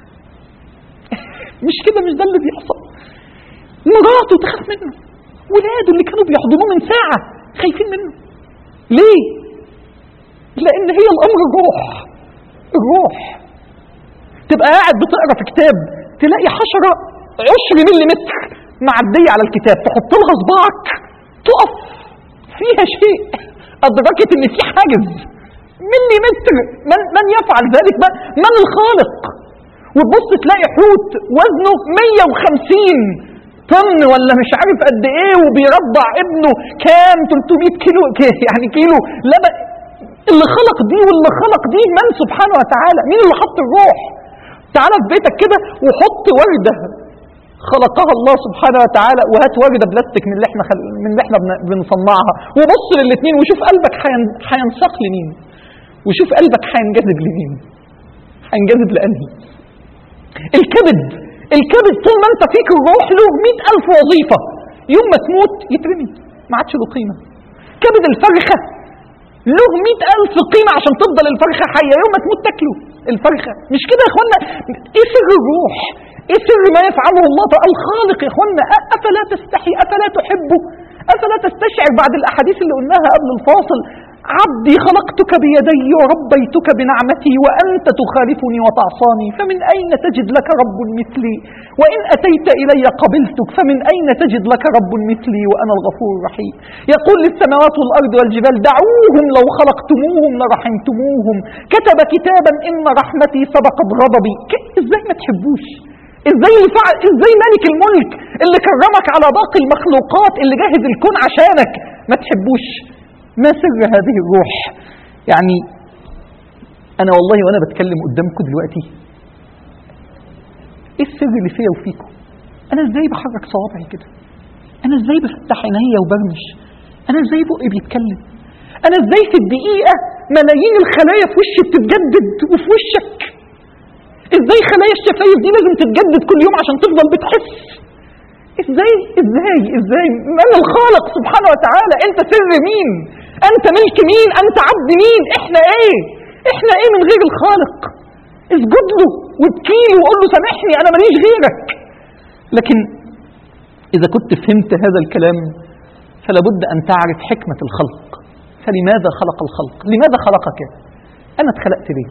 مش كده مش ده اللي بيحصل مراته تخاف منه ولاده اللي كانوا بيحضنوه من ساعة خايفين منه ليه لان هي الامر الروح الروح تبقى قاعد بتقرا في كتاب تلاقي حشرة عشر ملي متر معدية على الكتاب تحط لها صباعك تقف فيها شيء أدركت إن في حاجز ملي متر من, من يفعل ذلك من, من الخالق وتبص تلاقي حوت وزنه 150 طن ولا مش عارف قد ايه وبيرضع ابنه كام 300 كيلو يعني كيلو لبن اللي خلق دي واللي خلق دي من سبحانه وتعالى مين اللي حط الروح تعالى في بيتك كده وحط وردة خلقها الله سبحانه وتعالى وهات وردة بلاستيك من اللي احنا خل... من اللي احنا بن... بنصنعها وبص للاثنين وشوف قلبك حين... هينساق لمين وشوف قلبك هينجذب لمين هينجذب لأنهي الكبد الكبد طول ما انت فيك الروح له مئة ألف وظيفة يوم ما تموت يترمي ما عادش له قيمة كبد الفرخة له مئة ألف قيمة عشان تفضل الفرخة حية يوم ما تموت تاكله الفرخة مش كده يا اخوانا ايه سر الروح ايه سر ما يفعله الله تعالى الخالق يا اخوانا افلا تستحي افلا تحبه افلا تستشعر بعد الاحاديث اللي قلناها قبل الفاصل عبدي خلقتك بيدي وربيتك بنعمتي وأنت تخالفني وتعصاني فمن أين تجد لك رب مثلي وإن أتيت إلي قبلتك فمن أين تجد لك رب مثلي وأنا الغفور الرحيم يقول للسماوات والأرض والجبال دعوهم لو خلقتموهم لرحمتموهم كتب كتابا إن رحمتي سبقت غضبي إزاي ما تحبوش ازاي الفعل ازاي ملك الملك اللي كرمك على باقي المخلوقات اللي جاهز الكون عشانك ما تحبوش ما سر هذه الروح يعني انا والله وانا بتكلم قدامكم دلوقتي ايه السر اللي فيا وفيكم انا ازاي بحرك صوابعي كده انا ازاي بفتح عينيا وبرمش انا ازاي بقي بيتكلم انا ازاي في الدقيقه ملايين الخلايا في وشي بتتجدد وفي وشك ازاي خلايا الشفايف دي لازم تتجدد كل يوم عشان تفضل بتحس ازاي ازاي ازاي من الخالق سبحانه وتعالى انت سر مين انت ملك مين انت عبد مين احنا ايه احنا ايه من غير الخالق اسجد له وابكي له وقول له سامحني انا ماليش غيرك لكن اذا كنت فهمت هذا الكلام فلا بد ان تعرف حكمه الخلق فلماذا خلق الخلق لماذا خلقك انا اتخلقت ليه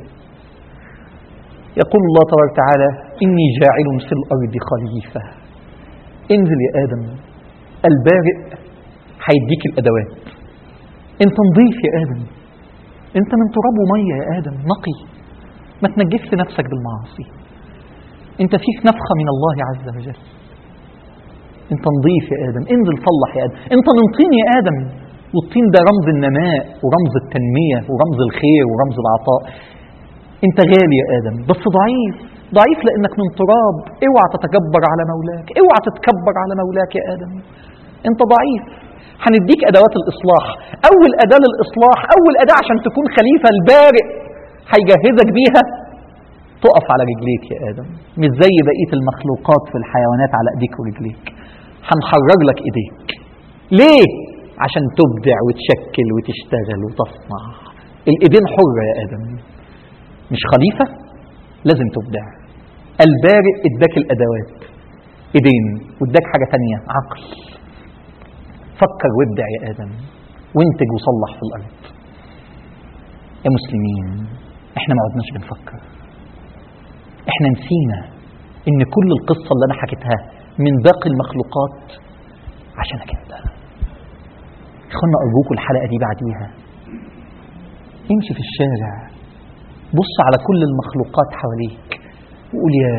يقول الله تبارك وتعالى اني جاعل في الارض خليفه انزل يا ادم البارئ هيديك الادوات انت نضيف يا ادم انت من تراب وميه يا ادم نقي ما تنجسش نفسك بالمعاصي انت فيك نفخه من الله عز وجل انت نضيف يا ادم انزل صلح يا ادم انت من طين يا ادم والطين ده رمز النماء ورمز التنميه ورمز الخير ورمز العطاء انت غالي يا ادم بس ضعيف ضعيف لانك من تراب اوعى تتجبر على مولاك اوعى تتكبر على مولاك يا ادم انت ضعيف هنديك ادوات الاصلاح اول اداه للاصلاح اول اداه عشان تكون خليفه البارئ هيجهزك بيها تقف على رجليك يا ادم مش زي بقيه المخلوقات في الحيوانات على ايديك ورجليك هنحرر لك ايديك ليه عشان تبدع وتشكل وتشتغل وتصنع الايدين حره يا ادم مش خليفه لازم تبدع البارئ اداك الادوات ايدين واداك حاجه تانية عقل فكر وابدع يا ادم وانتج وصلح في الارض يا مسلمين احنا ما عدناش بنفكر احنا نسينا ان كل القصه اللي انا حكيتها من باقي المخلوقات عشانك انت اخوانا ارجوكم الحلقه دي بعديها امشي في الشارع بص على كل المخلوقات حواليك وقول يا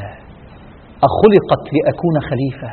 أخلقت لأكون خليفة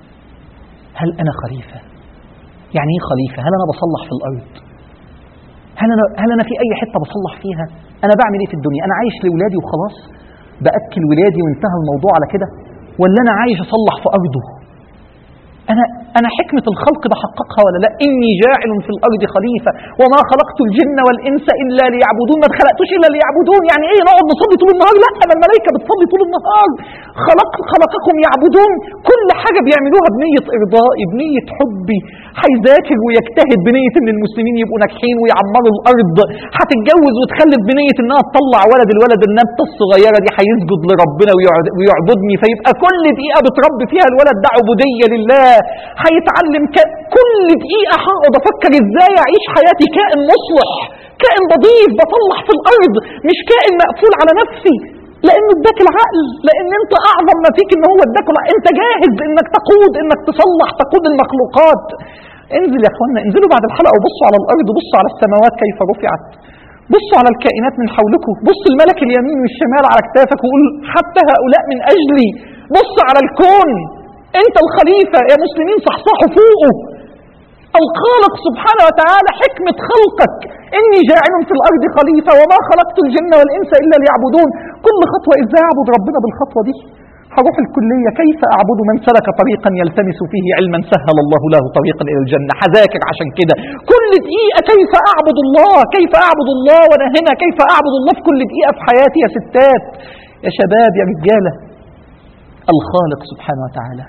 هل أنا خليفة؟ يعني إيه خليفة؟ هل أنا بصلح في الأرض؟ هل أنا, هل أنا في أي حتة بصلح فيها؟ أنا بعمل إيه في الدنيا؟ أنا عايش لولادي وخلاص؟ بأكل ولادي وانتهى الموضوع على كده؟ ولا أنا عايش أصلح في أرضه؟ أنا أنا حكمة الخلق بحققها ولا لا؟ إني جاعل في الأرض خليفة وما خلقت الجن والإنس إلا ليعبدون ما اتخلقتوش إلا ليعبدون يعني إيه نقعد نصلي طول النهار؟ لا ده الملائكة بتصلي طول النهار خلق خلقكم يعبدون كل حاجة بيعملوها بنية إرضائي بنية حبي هيذاكر ويجتهد بنية إن المسلمين يبقوا ناجحين ويعمروا الأرض هتتجوز وتخلف بنية إنها تطلع ولد الولد النبتة الصغيرة دي هيسجد لربنا ويعد- ويعبدني فيبقى كل دقيقة بتربي فيها الولد ده عبودية لله هيتعلم ك... كل دقيقة هقعد أفكر إزاي أعيش حياتي كائن مصلح كائن نظيف بصلح في الأرض مش كائن مقفول على نفسي لأنه اداك العقل لأن أنت أعظم ما فيك إن هو اداك العقل أنت جاهز إنك تقود إنك تصلح تقود المخلوقات انزل يا اخوانا انزلوا بعد الحلقة وبصوا على الأرض بصوا على السماوات كيف رفعت بصوا على الكائنات من حولكم بص الملك اليمين والشمال على اكتافك وقول حتى هؤلاء من أجلي بص على الكون انت الخليفة يا مسلمين صحصحوا فوقه الخالق سبحانه وتعالى حكمة خلقك إني جاعل في الأرض خليفة وما خلقت الجن والإنس إلا ليعبدون كل خطوة إزاي أعبد ربنا بالخطوة دي هروح الكلية كيف أعبد من سلك طريقا يلتمس فيه علما سهل الله له طريقا إلى الجنة هذاكر عشان كده كل دقيقة كيف أعبد الله كيف أعبد الله وأنا هنا كيف أعبد الله في كل دقيقة في حياتي يا ستات يا شباب يا رجالة الخالق سبحانه وتعالى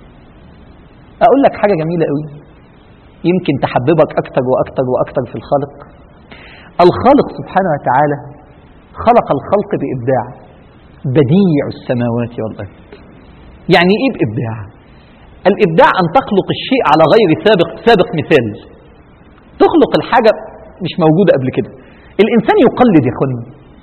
أقول لك حاجة جميلة قوي يمكن تحببك أكتر وأكتر وأكتر في الخالق الخالق سبحانه وتعالى خلق الخلق بإبداع بديع السماوات والأرض يعني إيه بإبداع الإبداع أن تخلق الشيء على غير سابق سابق مثال تخلق الحاجة مش موجودة قبل كده الإنسان يقلد يا اخواني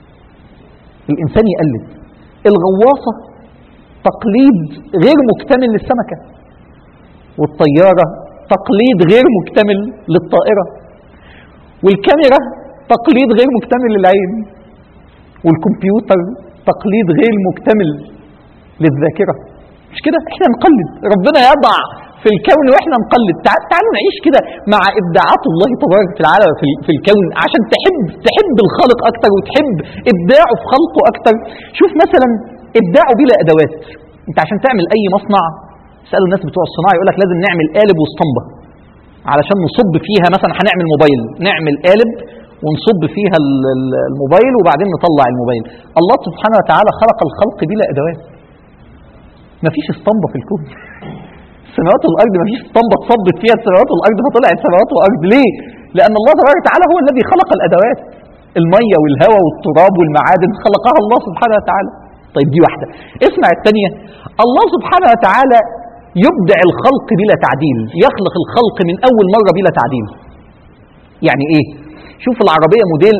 الإنسان يقلد الغواصة تقليد غير مكتمل للسمكة والطيارة تقليد غير مكتمل للطائرة والكاميرا تقليد غير مكتمل للعين والكمبيوتر تقليد غير مكتمل للذاكرة مش كده احنا نقلد ربنا يضع في الكون واحنا نقلد تعال تعالوا نعيش كده مع ابداعات الله تبارك وتعالى في ال- في الكون عشان تحب تحب الخالق اكتر وتحب ابداعه في خلقه اكتر شوف مثلا ابداعه بلا ادوات انت عشان تعمل اي مصنع اسالوا الناس بتوع الصناعه يقول لك لازم نعمل قالب واسطمبه علشان نصب فيها مثلا هنعمل موبايل نعمل قالب ونصب فيها ال- ال- الموبايل وبعدين نطلع الموبايل الله سبحانه وتعالى خلق الخلق بلا ادوات مفيش اسطمبه في الكون السماوات والارض مفيش اسطمبه اتصبت فيها السماوات والارض فطلعت سماوات وارض ليه لان الله تبارك وتعالى هو الذي خلق الادوات الميه والهواء والتراب والمعادن خلقها الله سبحانه وتعالى طيب دي واحده اسمع الثانيه الله سبحانه وتعالى يبدع الخلق بلا تعديل يخلق الخلق من اول مره بلا تعديل يعني ايه شوف العربيه موديل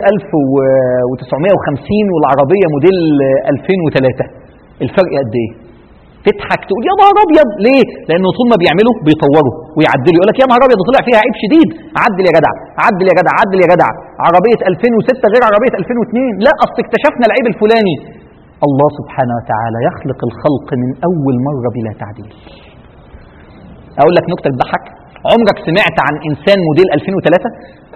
1950 والعربيه موديل 2003 الفرق قد ايه تضحك تقول يا نهار ابيض ليه؟ لانه طول ما بيعملوا بيطوروا ويعدلوا يقول لك يا نهار ابيض ده طلع فيها عيب شديد عدل يا جدع عدل يا جدع عدل يا جدع عربيه 2006 غير عربيه 2002 لا اصل اكتشفنا العيب الفلاني الله سبحانه وتعالى يخلق الخلق من اول مره بلا تعديل اقول لك نكته تضحك عمرك سمعت عن انسان موديل 2003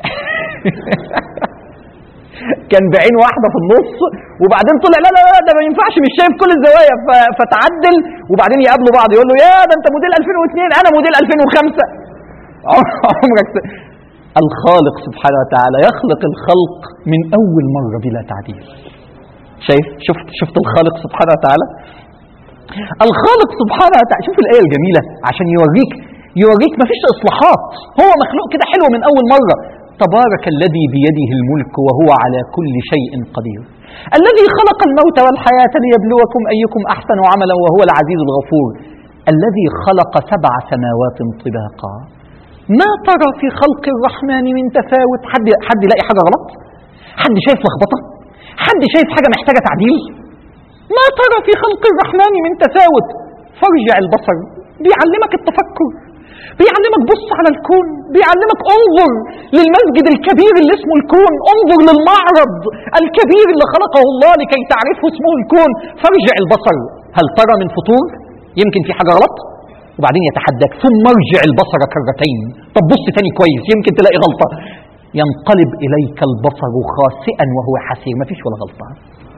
كان بعين واحده في النص وبعدين طلع لا لا لا ده ما ينفعش مش شايف كل الزوايا ف- فتعدل وبعدين يقابلوا بعض يقول له يا ده انت موديل 2002 انا موديل 2005 عم- عمرك س... الخالق سبحانه وتعالى يخلق الخلق من اول مره بلا تعديل شايف شفت شفت الخالق سبحانه وتعالى الخالق سبحانه وتعالى شوف الايه الجميله عشان يوريك يوريك مفيش اصلاحات هو مخلوق كده حلو من اول مره تبارك الذي بيده الملك وهو على كل شيء قدير الذي خلق الموت والحياه ليبلوكم ايكم احسن عملا وهو العزيز الغفور الذي خلق سبع سماوات طباقا ما ترى في خلق الرحمن من تفاوت حد حد يلاقي حاجه غلط حد شايف لخبطه حد شايف حاجه محتاجه تعديل ما ترى في خلق الرحمن من تفاوت فارجع البصر بيعلمك التفكر بيعلمك بص على الكون بيعلمك انظر للمسجد الكبير اللي اسمه الكون انظر للمعرض الكبير اللي خلقه الله لكي تعرفه اسمه الكون فارجع البصر هل ترى من فطور يمكن في حاجه غلط وبعدين يتحداك ثم ارجع البصر كرتين طب بص تاني كويس يمكن تلاقي غلطه ينقلب اليك البصر خاسئا وهو حسير مفيش ولا غلطه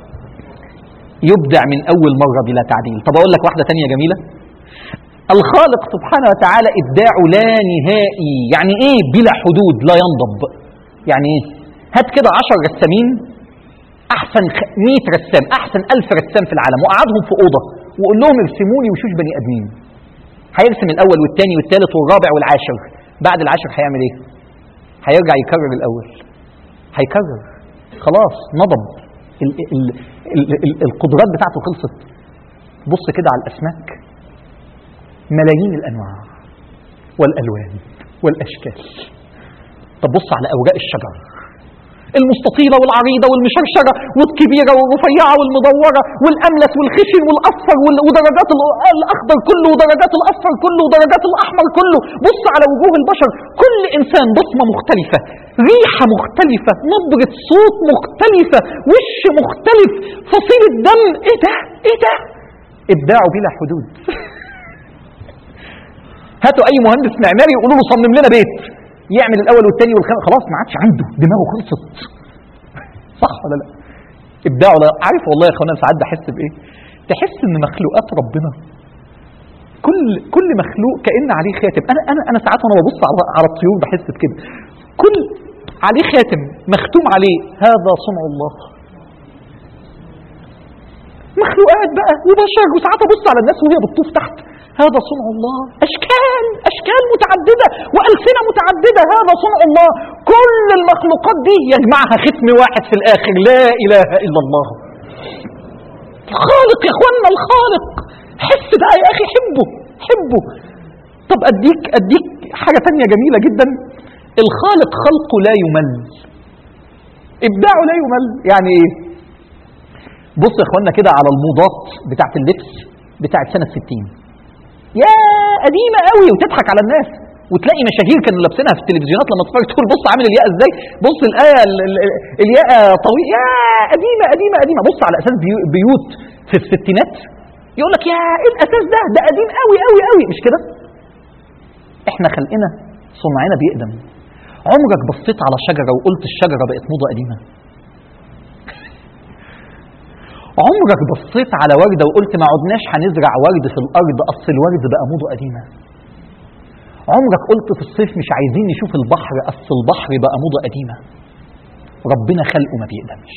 يبدع من أول مرة بلا تعديل طب أقول لك واحدة تانية جميلة الخالق سبحانه وتعالى إبداعه لا نهائي يعني إيه بلا حدود لا ينضب يعني إيه هات كده عشر رسامين أحسن خ- 100 رسام أحسن ألف رسام في العالم وقعدهم في أوضة وقول لهم ارسموا لي وشوش بني آدمين هيرسم الأول والثاني والثالث والرابع والعاشر بعد العاشر هيعمل إيه هيرجع يكرر الأول هيكرر خلاص نضب ال ال ال ال القدرات بتاعته خلصت بص كده على الأسماك ملايين الأنواع والألوان والأشكال طب بص على أوراق الشجر المستطيلة والعريضة والمشرشرة والكبيرة والرفيعة والمدورة والأملس والخشن والأصفر وال- ودرجات ال- الأخضر كله ودرجات الأصفر كله ودرجات الأحمر كله بص على وجوه البشر كل إنسان بصمة مختلفة ريحة مختلفة نبرة صوت مختلفة وش مختلف فصيلة دم إيه ده إيه ده إبداعه بلا حدود هاتوا أي مهندس معماري يقولوا له صمم لنا بيت يعمل الاول والثاني والخامس خلاص ما عادش عنده دماغه خلصت صح ولا لا ابداعه لا عارف والله يا اخوانا ساعات بحس بايه تحس ان مخلوقات ربنا كل كل مخلوق كان عليه خاتم انا انا انا ساعات وانا ببص على على الطيور بحس بكده كل عليه خاتم مختوم عليه هذا صنع الله مخلوقات بقى وبشر وساعات ابص على الناس وهي بتطوف تحت هذا صنع الله اشكال اشكال متعدده والسنه متعدده هذا صنع الله كل المخلوقات دي يجمعها ختم واحد في الاخر لا اله الا الله الخالق يا اخوانا الخالق حس بقى يا اخي حبه حبه طب اديك اديك حاجه تانية جميله جدا الخالق خلقه لا يمل ابداعه لا يمل يعني ايه بص يا اخوانا كده على الموضات بتاعت اللبس بتاعت سنه 60 يا قديمه قوي وتضحك على الناس وتلاقي مشاهير كانوا لابسينها في التلفزيونات لما تتفرج تقول بص عامل الياقه ازاي بص الايه ال- ال- الياقه طويل يا قديمه قديمه قديمه بص على اساس بيو- بيوت في الستينات يقول لك يا ايه الاساس ده ده قديم قوي قوي قوي مش كده احنا خلقنا صنعنا بيقدم عمرك بصيت على شجره وقلت الشجره بقت موضه قديمه عمرك بصيت على وردة وقلت ما عدناش هنزرع ورد في الأرض أصل الورد بقى موضة قديمة عمرك قلت في الصيف مش عايزين نشوف البحر أصل البحر بقى موضة قديمة ربنا خلقه ما بيقدمش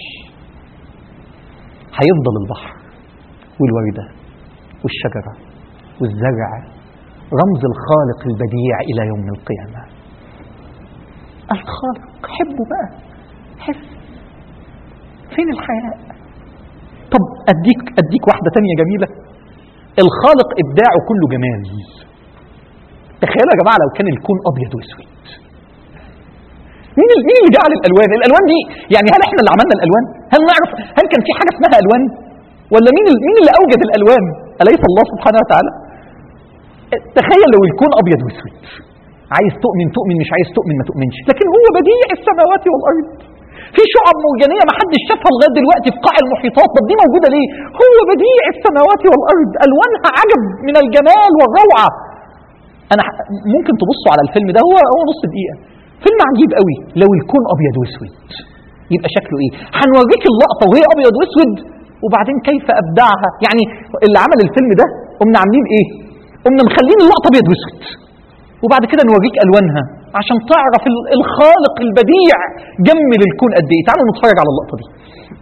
هيفضل البحر والوردة والشجرة والزرع رمز الخالق البديع إلى يوم القيامة الخالق حبه بقى حس فين الحياء طب أديك, أديك واحدة تانية جميلة الخالق إبداعه كله جمال تخيلوا يا جماعة لو كان الكون أبيض وأسود مين ال- مين اللي جعل الالوان؟ الالوان دي يعني هل احنا اللي عملنا الالوان؟ هل نعرف هل كان في حاجه اسمها الوان؟ ولا مين ال- مين اللي اوجد الالوان؟ اليس الله سبحانه وتعالى؟ تخيل لو الكون ابيض واسود عايز تؤمن تؤمن مش عايز تؤمن ما تؤمنش لكن هو بديع السماوات والارض في شعب مرجانيه ما حدش شافها لغايه دلوقتي في قاع المحيطات طب دي موجوده ليه هو بديع السماوات والارض الوانها عجب من الجمال والروعه انا ح- ممكن تبصوا على الفيلم ده هو هو نص دقيقه فيلم عجيب قوي لو الكون ابيض واسود يبقى شكله ايه هنوريك اللقطه وهي ابيض واسود وبعدين كيف ابدعها يعني اللي عمل الفيلم ده قمنا عاملين ايه قمنا مخلين اللقطه ابيض واسود وبعد كده نوريك الوانها عشان تعرف ال- الخالق البديع جمل الكون قد ايه تعالوا نتفرج على اللقطه دي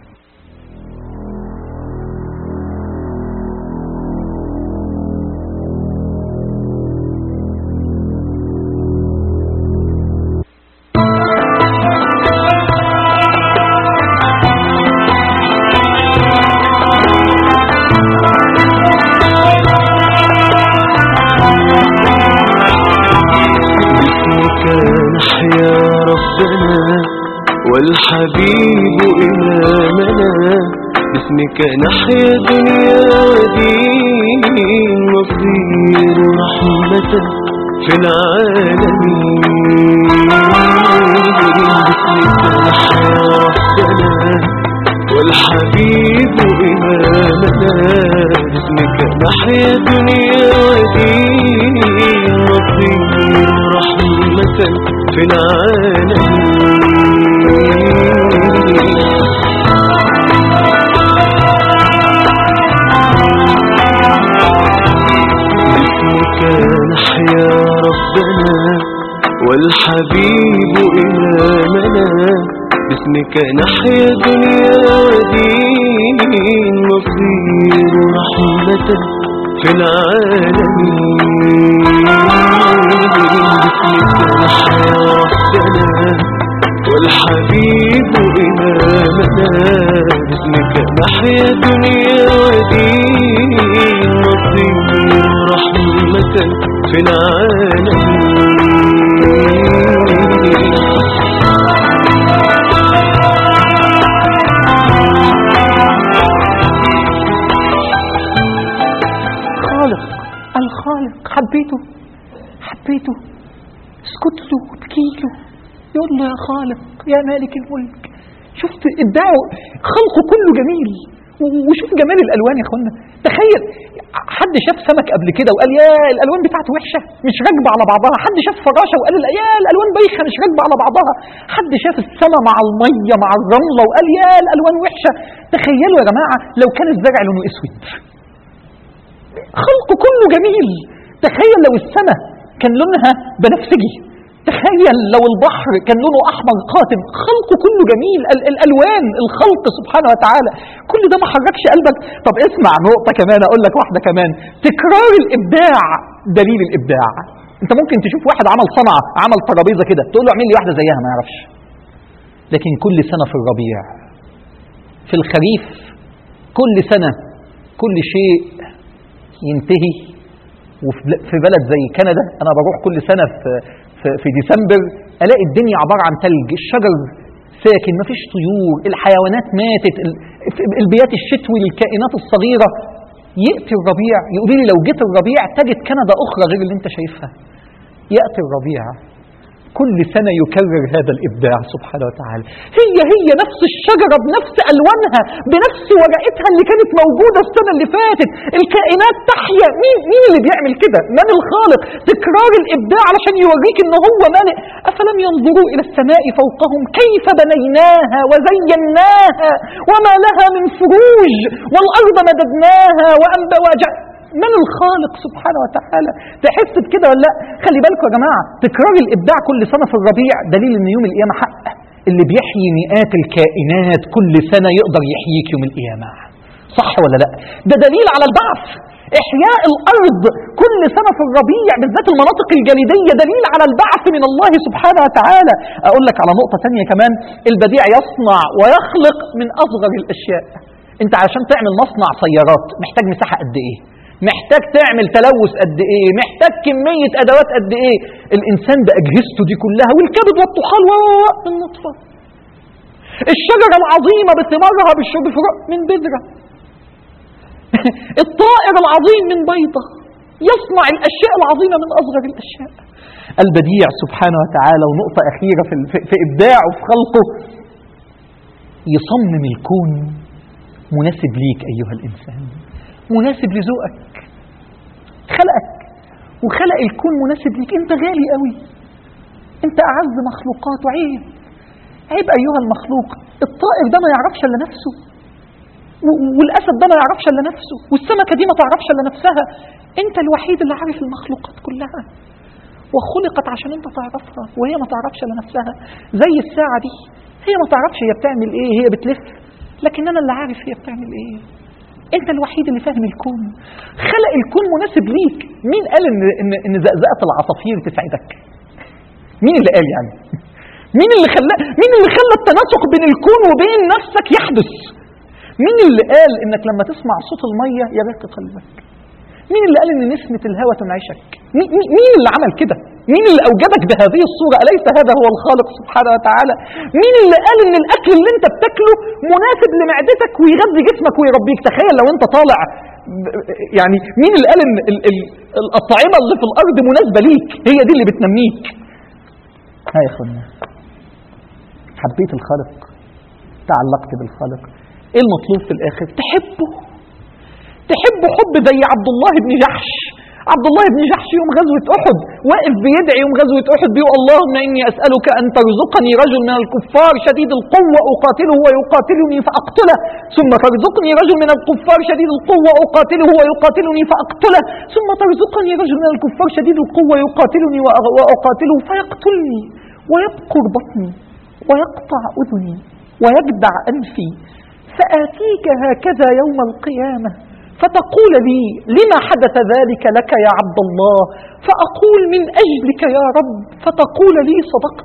باسمك نحيا ربنا والحبيب إمامنا باسمك نحيا دنيا ودين نصير رحمة في العالمين باسمك نحيا ربنا والحبيب إمامنا باسمك نحيا دنيا ودين نصير رحمة في العالمين باسمك نحيا ربنا والحبيب إمامنا باسمك نحيا دنيا ودين نصير رحمة في العالمين باسمك نحيا ربنا والحبيب إمامنا باسمك نحيا دنيا ودين نصير رحمة في العالمين خالق الخالق حبيته حبيته اسكت له وابكي له يقول له يا خالق يا مالك الملك شفت ابداعه خلقه كله جميل و- وشوف جمال الالوان يا اخوانا تخيل حد شاف سمك قبل كده وقال يا الالوان بتاعته وحشه مش راكبه على بعضها حد شاف فراشه وقال لا يا الالوان بايخه مش راكبه على بعضها حد شاف السماء مع الميه مع الرمله وقال يا الالوان وحشه تخيلوا يا جماعه لو كان الزرع لونه اسود خلقه كله جميل تخيل لو السماء كان لونها بنفسجي تخيل لو البحر كان لونه احمر قاتم خلقه كله جميل ال- الالوان الخلق سبحانه وتعالى كل ده ما حركش قلبك طب اسمع نقطه كمان اقول لك واحده كمان تكرار الابداع دليل الابداع انت ممكن تشوف واحد عمل صنعه عمل ترابيزه كده تقول له اعمل لي واحده زيها ما يعرفش لكن كل سنه في الربيع في الخريف كل سنه كل شيء ينتهي وفي بل- في بلد زي كندا انا بروح كل سنه في في, في ديسمبر الاقي الدنيا عباره عن ثلج الشجر ساكن مفيش طيور الحيوانات ماتت ال- في- البيات الشتوي للكائنات الصغيره ياتي الربيع يقولوا لي لو جيت الربيع تجد كندا اخرى غير اللي انت شايفها ياتي الربيع كل سنة يكرر هذا الإبداع سبحانه وتعالى هي هي نفس الشجرة بنفس ألوانها بنفس ورقتها اللي كانت موجودة السنة اللي فاتت الكائنات تحيا مين, مين اللي بيعمل كده من الخالق تكرار الإبداع علشان يوريك إن هو مالئ أفلم ينظروا إلى السماء فوقهم كيف بنيناها وزيناها وما لها من فروج والأرض مددناها وأنبا وجع من الخالق سبحانه وتعالى تحس بكده ولا لا خلي بالكم يا جماعه تكرار الابداع كل سنه في الربيع دليل ان يوم القيامه حق اللي بيحيي مئات الكائنات كل سنه يقدر يحييك يوم القيامه صح ولا لا ده دليل على البعث إحياء الأرض كل سنة في الربيع بالذات المناطق الجليدية دليل على البعث من الله سبحانه وتعالى أقول لك على نقطة تانية كمان البديع يصنع ويخلق من أصغر الأشياء أنت عشان تعمل مصنع سيارات محتاج مساحة قد إيه محتاج تعمل تلوث قد ايه محتاج كمية ادوات قد ايه الانسان باجهزته دي كلها والكبد والطحال و من نطفة الشجرة العظيمة بثمارها بالشرب من بذرة الطائر العظيم من بيضة يصنع الأشياء العظيمة من أصغر الأشياء البديع سبحانه وتعالى ونقطة أخيرة في, في, في إبداعه في خلقه يصمم الكون مناسب ليك أيها الإنسان مناسب لذوقك خلقك وخلق الكون مناسب ليك أنت غالي قوي أنت أعز مخلوقات وعيب عيب أيها المخلوق الطائر ده ما يعرفش إلا نفسه والاسد ده ما يعرفش الا نفسه والسمكه دي ما تعرفش الا نفسها انت الوحيد اللي عارف المخلوقات كلها وخلقت عشان انت تعرفها وهي ما تعرفش الا نفسها زي الساعه دي هي ما تعرفش هي بتعمل ايه هي بتلف لكن انا اللي عارف هي بتعمل ايه انت الوحيد اللي فاهم الكون خلق الكون مناسب ليك مين قال ان ان ان زقزقه العصافير تسعدك مين اللي قال يعني مين اللي خلى مين اللي خلى التناسق بين الكون وبين نفسك يحدث مين اللي قال انك لما تسمع صوت الميه يرق قلبك مين اللي قال ان نسمه الهوى تنعشك مين, مين اللي عمل كده مين اللي اوجدك بهذه الصوره اليس هذا هو الخالق سبحانه وتعالى مين اللي قال ان الاكل اللي انت بتاكله مناسب لمعدتك ويغذي جسمك ويربيك تخيل لو انت طالع يعني مين اللي قال ان ال ال الاطعمه اللي في الارض مناسبه ليك هي دي اللي بتنميك ها يا اخوانا حبيت الخالق تعلقت بالخالق ايه المطلوب في الاخر تحبه تحبه حب زي عبد الله بن جحش عبد الله بن جحش يوم غزوة أحد واقف بيدعي يوم غزوة أحد بيقول اللهم إني أسألك أن ترزقني رجل من الكفار شديد القوة أقاتله ويقاتلني فأقتله ثم ترزقني رجل من الكفار شديد القوة أقاتله ويقاتلني فأقتله ثم ترزقني رجل من الكفار شديد القوة يقاتلني وأقاتله فيقتلني ويبقر بطني ويقطع أذني ويجدع أنفي فآتيك هكذا يوم القيامة فتقول لي لما حدث ذلك لك يا عبد الله فأقول من أجلك يا رب فتقول لي صدقت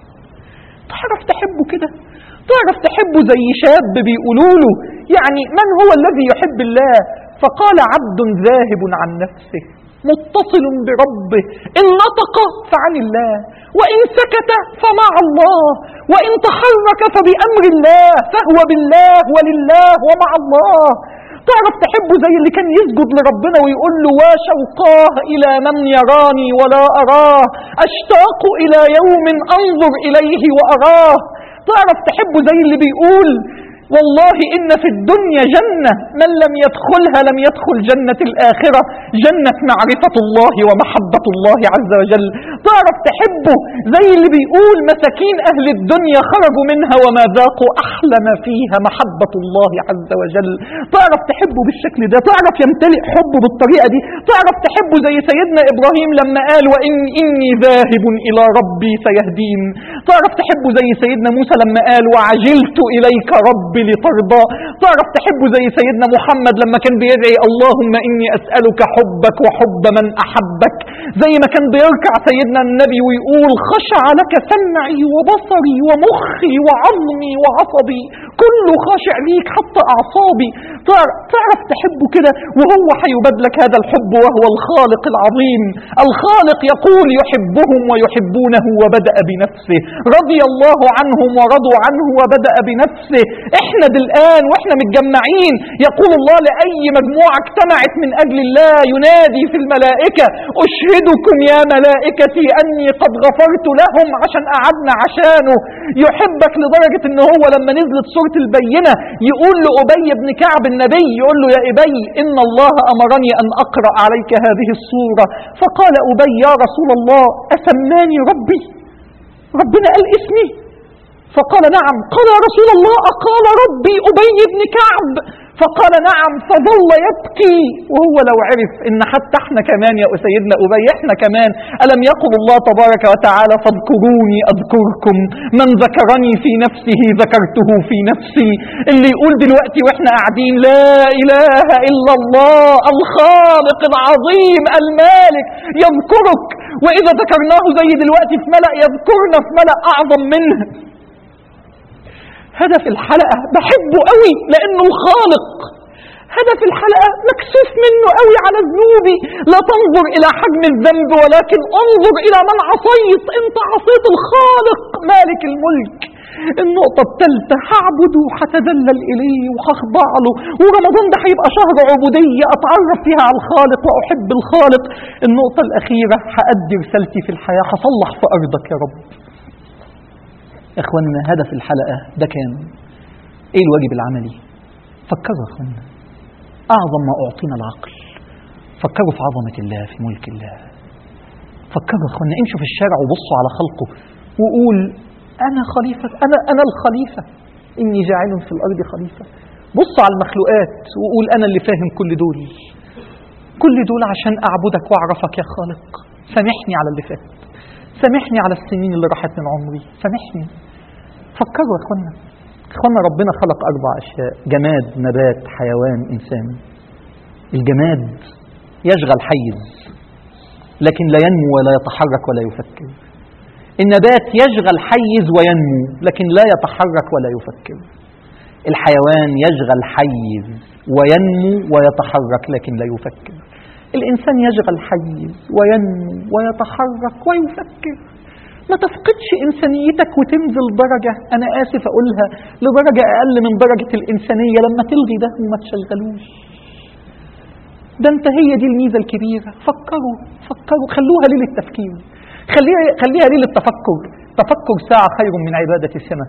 تعرف تحبه كده تعرف تحبه زي شاب بيقولوا له يعني من هو الذي يحب الله فقال عبد ذاهب عن نفسه متصل بربه إن نطق فعن الله وإن سكت فمع الله وإن تحرك فبأمر الله فهو بالله ولله ومع الله تعرف تحبه زي اللي كان يسجد لربنا ويقول له وشوقاه إلى من يراني ولا أراه أشتاق إلى يوم أنظر إليه وأراه تعرف تحبه زي اللي بيقول والله إن في الدنيا جنة من لم يدخلها لم يدخل جنة الآخرة جنة معرفة الله ومحبة الله عز وجل تعرف تحبه زي اللي بيقول مساكين أهل الدنيا خرجوا منها وما ذاقوا أحلى ما فيها محبة الله عز وجل تعرف تحبه بالشكل ده تعرف يمتلئ حبه بالطريقة دي تعرف تحبه زي سيدنا إبراهيم لما قال وإن إني ذاهب إلى ربي سيهدين تعرف تحبه زي سيدنا موسى لما قال وعجلت إليك ربي لترضى تعرف تحبه زي سيدنا محمد لما كان بيدعي اللهم إني أسألك حبك وحب من أحبك زي ما كان بيركع سيدنا النبي ويقول خشع لك سمعي وبصري ومخي وعظمي وعصبي كله خاشع ليك حتى أعصابي تعرف تحبه كده وهو هيبادلك هذا الحب وهو الخالق العظيم الخالق يقول يحبهم ويحبونه وبدأ بنفسه رضي الله عنهم ورضوا عنه وبدأ بنفسه احنا الآن واحنا متجمعين يقول الله لأي مجموعة اجتمعت من أجل الله ينادي في الملائكة أشهدكم يا ملائكتي أني قد غفرت لهم عشان قعدنا عشانه يحبك لدرجة ان هو لما نزلت سورة البينة يقول لأبي بن كعب النبي يقول له يا أبي إن الله أمرني أن أقرأ عليك هذه السورة فقال أبي يا رسول الله أسماني ربي ربنا قال اسمي فقال نعم قال يا رسول الله أقال ربي أبي بن كعب فقال نعم فظل يبكي وهو لو عرف ان حتى احنا كمان يا سيدنا ابي احنا كمان الم يقل الله تبارك وتعالى فاذكروني اذكركم من ذكرني في نفسه ذكرته في نفسي اللي يقول دلوقتي واحنا قاعدين لا اله الا الله الخالق العظيم المالك يذكرك واذا ذكرناه زي دلوقتي في ملأ يذكرنا في ملأ اعظم منه هدف الحلقة بحبه قوي لأنه الخالق هدف الحلقة مكسوف منه قوي على ذنوبي لا تنظر إلى حجم الذنب ولكن انظر إلى من عصيت أنت عصيت الخالق مالك الملك النقطة الثالثة هعبده وهتذلل إليه وهخضع له ورمضان ده هيبقى شهر عبودية أتعرف فيها على الخالق وأحب الخالق النقطة الأخيرة هأدي رسالتي في الحياة هصلح في أرضك يا رب يا اخوانا هدف الحلقة ده كان ايه الواجب العملي فكروا يا اخوانا اعظم ما اعطينا العقل فكروا في عظمة الله في ملك الله فكروا يا اخوانا امشوا في الشارع وبصوا على خلقه وقول انا خليفة انا انا الخليفة اني جاعل في الارض خليفة بص على المخلوقات وقول انا اللي فاهم كل دول كل دول عشان اعبدك واعرفك يا خالق سامحني على اللي فات سامحني على السنين اللي راحت من عمري سامحني فكروا يا اخوانا اخوانا ربنا خلق اربع اشياء جماد نبات حيوان انسان الجماد يشغل حيز لكن لا ينمو ولا يتحرك ولا يفكر النبات يشغل حيز وينمو لكن لا يتحرك ولا يفكر الحيوان يشغل حيز وينمو ويتحرك لكن لا يفكر الإنسان يشغل حيز وينمو ويتحرك ويفكر ما تفقدش إنسانيتك وتنزل درجة أنا آسف أقولها لدرجة أقل من درجة الإنسانية لما تلغي ده وما تشغلوش ده انت هي دي الميزة الكبيرة فكروا فكروا خلوها ليلة التفكير خليها, خليها ليلة التفكر تفكر ساعة خير من عبادة سنة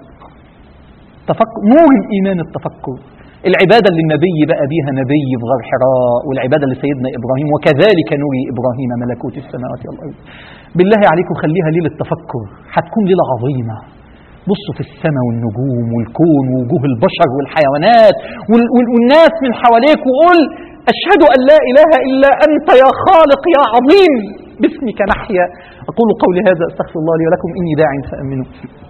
تفكر نور الإيمان التفكر العبادة اللي النبي بقى بيها نبي في غار حراء والعبادة لسيدنا إبراهيم وكذلك نري إبراهيم ملكوت السماوات والأرض بالله عليكم خليها ليلة تفكر هتكون ليلة عظيمة بصوا في السماء والنجوم والكون ووجوه البشر والحيوانات وال وال والناس من حواليك وقول أشهد أن لا إله إلا أنت يا خالق يا عظيم باسمك نحيا أقول قولي هذا أستغفر الله لي ولكم إني داع فأمنوا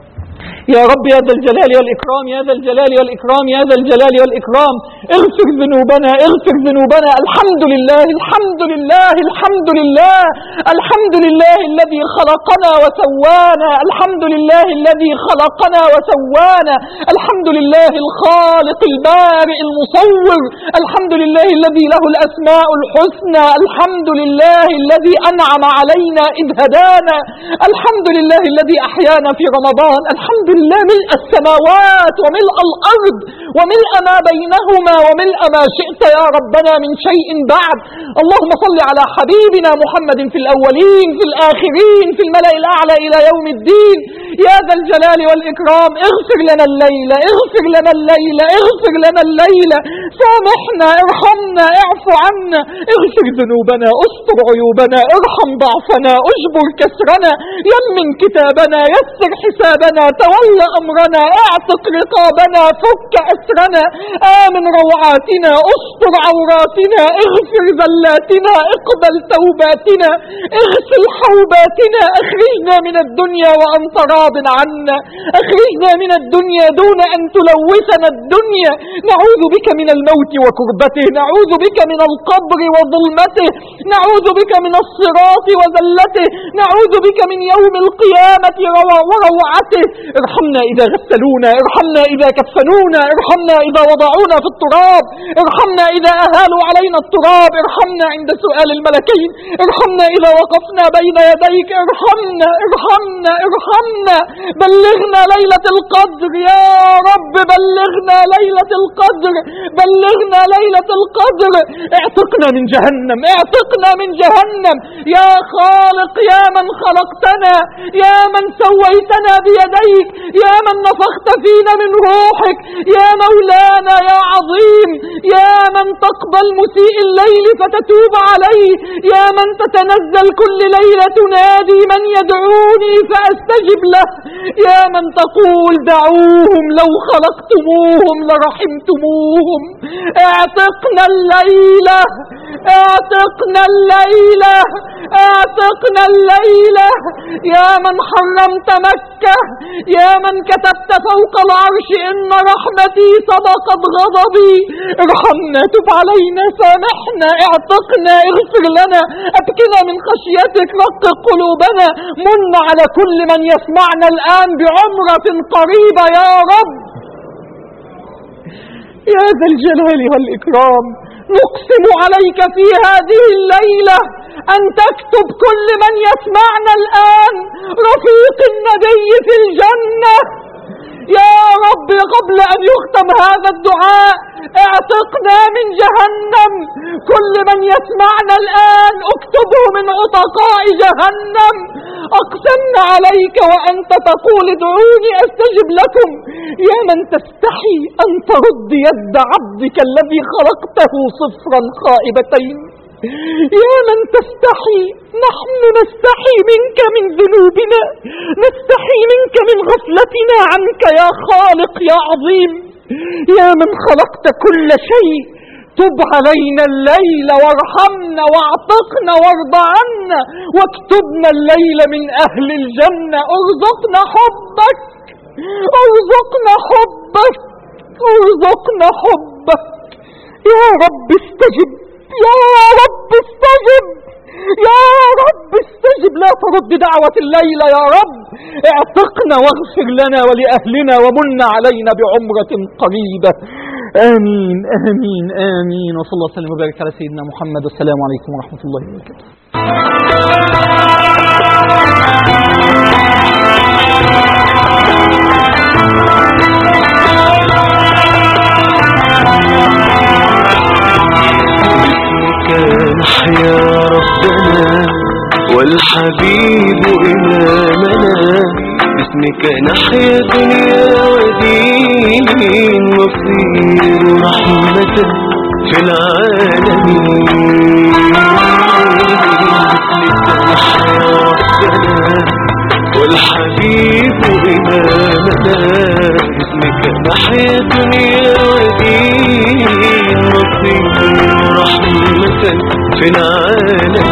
يا رب يا ذا الجلال والإكرام يا ذا الجلال والإكرام يا ذا الجلال والإكرام اغفر ذنوبنا اغفر ذنوبنا الحمد لله الحمد لله الحمد لله الحمد لله الذي خلقنا وسوانا الحمد لله الذي خلقنا وسوانا الحمد لله الخالق البارئ المصور الحمد لله الذي له الأسماء الحسنى الحمد لله الذي أنعم علينا إذ هدانا الحمد لله الذي أحيانا في رمضان الحمد لله ملء السماوات وملء الأرض وملء ما بينهما وملء ما شئت يا ربنا من شيء بعد اللهم صل على حبيبنا محمد في الأولين في الآخرين في الملأ الأعلى إلى يوم الدين يا ذا الجلال والإكرام اغفر لنا الليلة اغفر لنا الليلة اغفر لنا الليلة سامحنا ارحمنا اعف عنا اغفر ذنوبنا استر عيوبنا ارحم ضعفنا اجبر كسرنا يمن كتابنا يسر حسابنا تول أمرنا اعتق رقابنا فك أسرنا آمن روعاتنا استر عوراتنا اغفر ذلاتنا اقبل توباتنا اغسل حوباتنا اخرجنا من الدنيا وأنت راض عنا اخرجنا من الدنيا دون أن تلوثنا الدنيا نعوذ بك من الموت وكربته نعوذ بك من القبر وظلمته نعوذ بك من الصراط وذلته نعوذ بك من يوم القيامة وروعته ارحمنا إذا غسلونا ارحمنا إذا كفنونا ارحمنا إذا وضعونا في التراب ارحمنا إذا أهالوا علينا التراب ارحمنا عند سؤال الملكين ارحمنا إذا وقفنا بين يديك ارحمنا ارحمنا ارحمنا بلغنا ليلة القدر يا رب بلغنا ليلة القدر بلغنا ليلة القدر اعتقنا من جهنم اعتقنا من جهنم يا خالق يا من خلقتنا يا من سويتنا بيديك يا من نفخت فينا من روحك يا مولانا يا عظيم يا من من تقبل مسيء الليل فتتوب عليه يا من تتنزل كل ليلة تنادي من يدعوني فأستجب له يا من تقول دعوهم لو خلقتموهم لرحمتموهم اعتقنا الليلة اعتقنا الليلة اعتقنا الليلة يا من حرمت مكة يا من كتبت فوق العرش إن رحمتي سبقت غضبي ارحمنا تب علينا سامحنا اعتقنا اغفر لنا ابكنا من خشيتك نقق قلوبنا من على كل من يسمعنا الآن بعمرة قريبة يا رب يا ذا الجلال والإكرام نقسم عليك في هذه الليلة أن تكتب كل من يسمعنا الآن رفيق النبي في الجنة يا رب قبل أن يختم هذا الدعاء اعتقنا من جهنم كل من يسمعنا الآن اكتبه من عتقاء جهنم أقسمنا عليك وأنت تقول ادعوني أستجب لكم يا من تستحي أن ترد يد عبدك الذي خلقته صفرا خائبتين يا من تستحي نحن نستحي منك من ذنوبنا نستحي منك من غفلتنا عنك يا خالق يا عظيم يا من خلقت كل شيء تب علينا الليل وارحمنا واعتقنا وارض عنا واكتبنا الليل من أهل الجنة ارزقنا حبك ارزقنا حبك ارزقنا حبك يا رب استجب يا رب استجب يا رب استجب لا ترد دعوة الليلة يا رب اعتقنا واغفر لنا ولأهلنا ومن علينا بعمرة قريبة آمين آمين آمين وصلى الله وسلم وبارك على سيدنا محمد والسلام عليكم ورحمة الله وبركاته باسمك نحيا ربنا والحبيب إمامنا باسمك نحيا دنيا ودين نصير رحمة في العالمين باسمك نحيا ربنا والحبيب إمامنا باسمك نحيا دنيا ودين نصير رحمة في العالمين